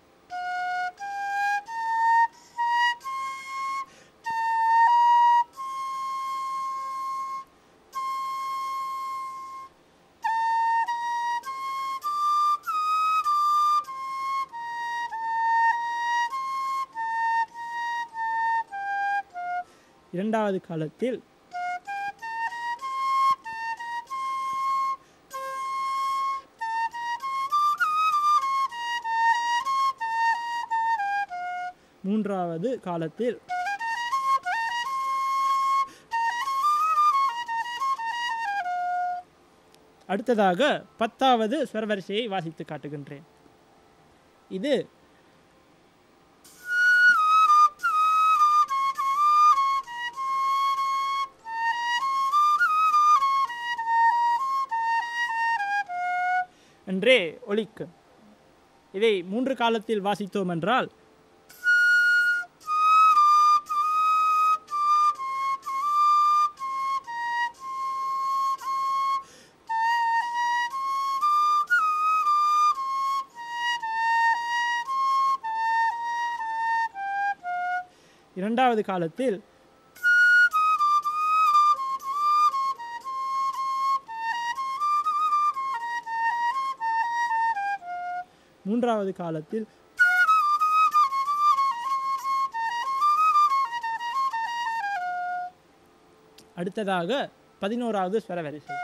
இரண்டாவது காலத்தில் மூன்றாவது காலத்தில் அடுத்ததாக பத்தாவது ஸ்வரவரிசையை வாசித்து காட்டுகின்றேன் இது என்றே ஒலிக்கும் இதை மூன்று காலத்தில் வாசித்தோம் என்றால் இரண்டாவது காலத்தில் மூன்றாவது காலத்தில் அடுத்ததாக பதினோராவது ஸ்வரவரிசை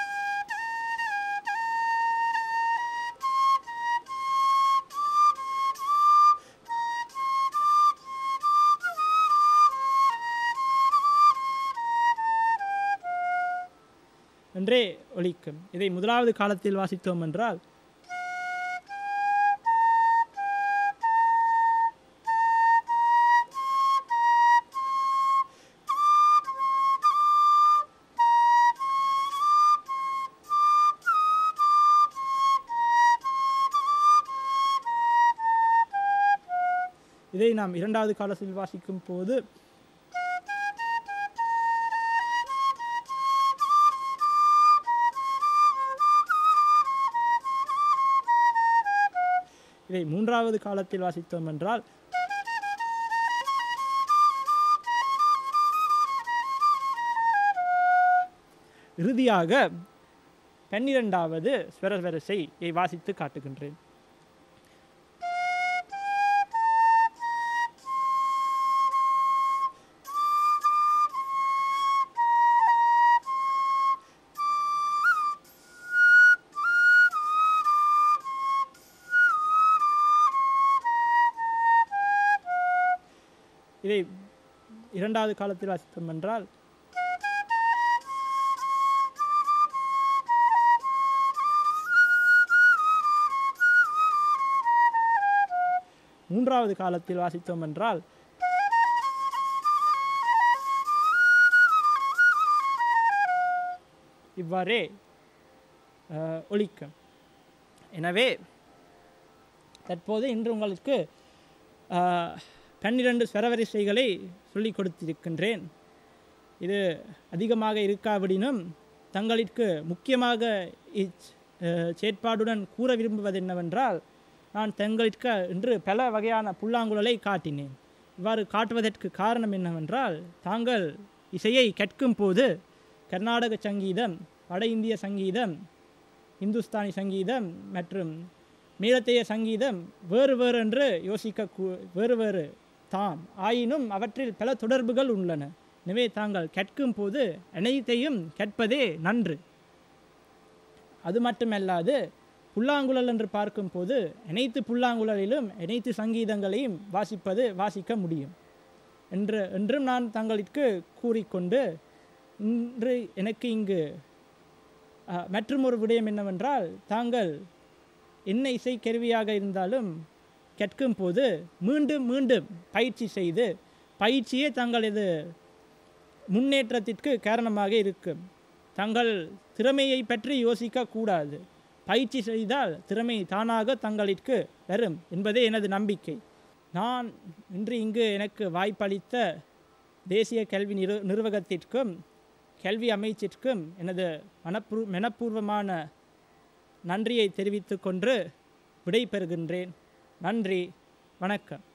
என்றே ஒலிக்கும் இதை முதலாவது காலத்தில் வாசித்தோம் என்றால் இதை நாம் இரண்டாவது காலத்தில் வாசிக்கும் போது இதை மூன்றாவது காலத்தில் வாசித்தோம் என்றால் இறுதியாக பன்னிரெண்டாவது ஸ்வரவரிசையை வாசித்து காட்டுகின்றேன் இதை இரண்டாவது காலத்தில் வாசித்தோம் என்றால் மூன்றாவது காலத்தில் வாசித்தோம் என்றால் இவ்வாறே அஹ், ஒலிக்கும் எனவே தற்போது இன்று உங்களுக்கு அஹ், பன்னிரண்டு ஸ்வரவரிசைகளை சொல்லிக் கொடுத்திருக்கின்றேன் இது அதிகமாக இருக்காவிடினும் தங்களிற்கு முக்கியமாக இச் அஹ், செயற்பாடுடன் கூற விரும்புவது என்னவென்றால் நான் தங்களிற்கு இன்று பல வகையான புல்லாங்குழலை காட்டினேன் இவ்வாறு காட்டுவதற்கு காரணம் என்னவென்றால் தாங்கள் இசையை கேட்கும் போது கர்நாடக சங்கீதம் வட இந்திய சங்கீதம் இந்துஸ்தானி சங்கீதம் மற்றும் மேலத்தைய சங்கீதம் வேறு வேறு என்று யோசிக்க கூ- வேறு வேறு தான் ஆயினும் அவற்றில் பல தொடர்புகள் உள்ளன எனவே தாங்கள் கேட்கும் போது அனைத்தையும் கேட்பதே நன்று அது மட்டுமல்லாது புல்லாங்குழல் என்று பார்க்கும்போது அனைத்து புல்லாங்குழலிலும் அனைத்து சங்கீதங்களையும் வாசிப்பது வாசிக்க முடியும் என்று என்றும் நான் தங்களுக்கு கூறிக்கொண்டு இன்று எனக்கு இங்கு அஹ், மற்றும் ஒரு விடயம் என்னவென்றால் தாங்கள் என்ன இசை கருவியாக இருந்தாலும் கேட்கும் போது மீண்டும் மீண்டும் பயிற்சி செய்து பயிற்சியே தங்களது முன்னேற்றத்திற்கு காரணமாக இருக்கும் தங்கள் திறமையை பற்றி யோசிக்க கூடாது பயிற்சி செய்தால் திறமை தானாக தங்களிற்கு வரும் என்பதே எனது நம்பிக்கை நான் இன்று இங்கு எனக்கு வாய்ப்பளித்த தேசிய கல்வி நிறு நிர்வாகத்திற்கும் கல்வி அமைச்சிற்கும் எனது மனப்பூர் மனப்பூர்வமான நன்றியை தெரிவித்துக் கொண்டு விடை பெறுகின்றேன் நன்றி வணக்கம்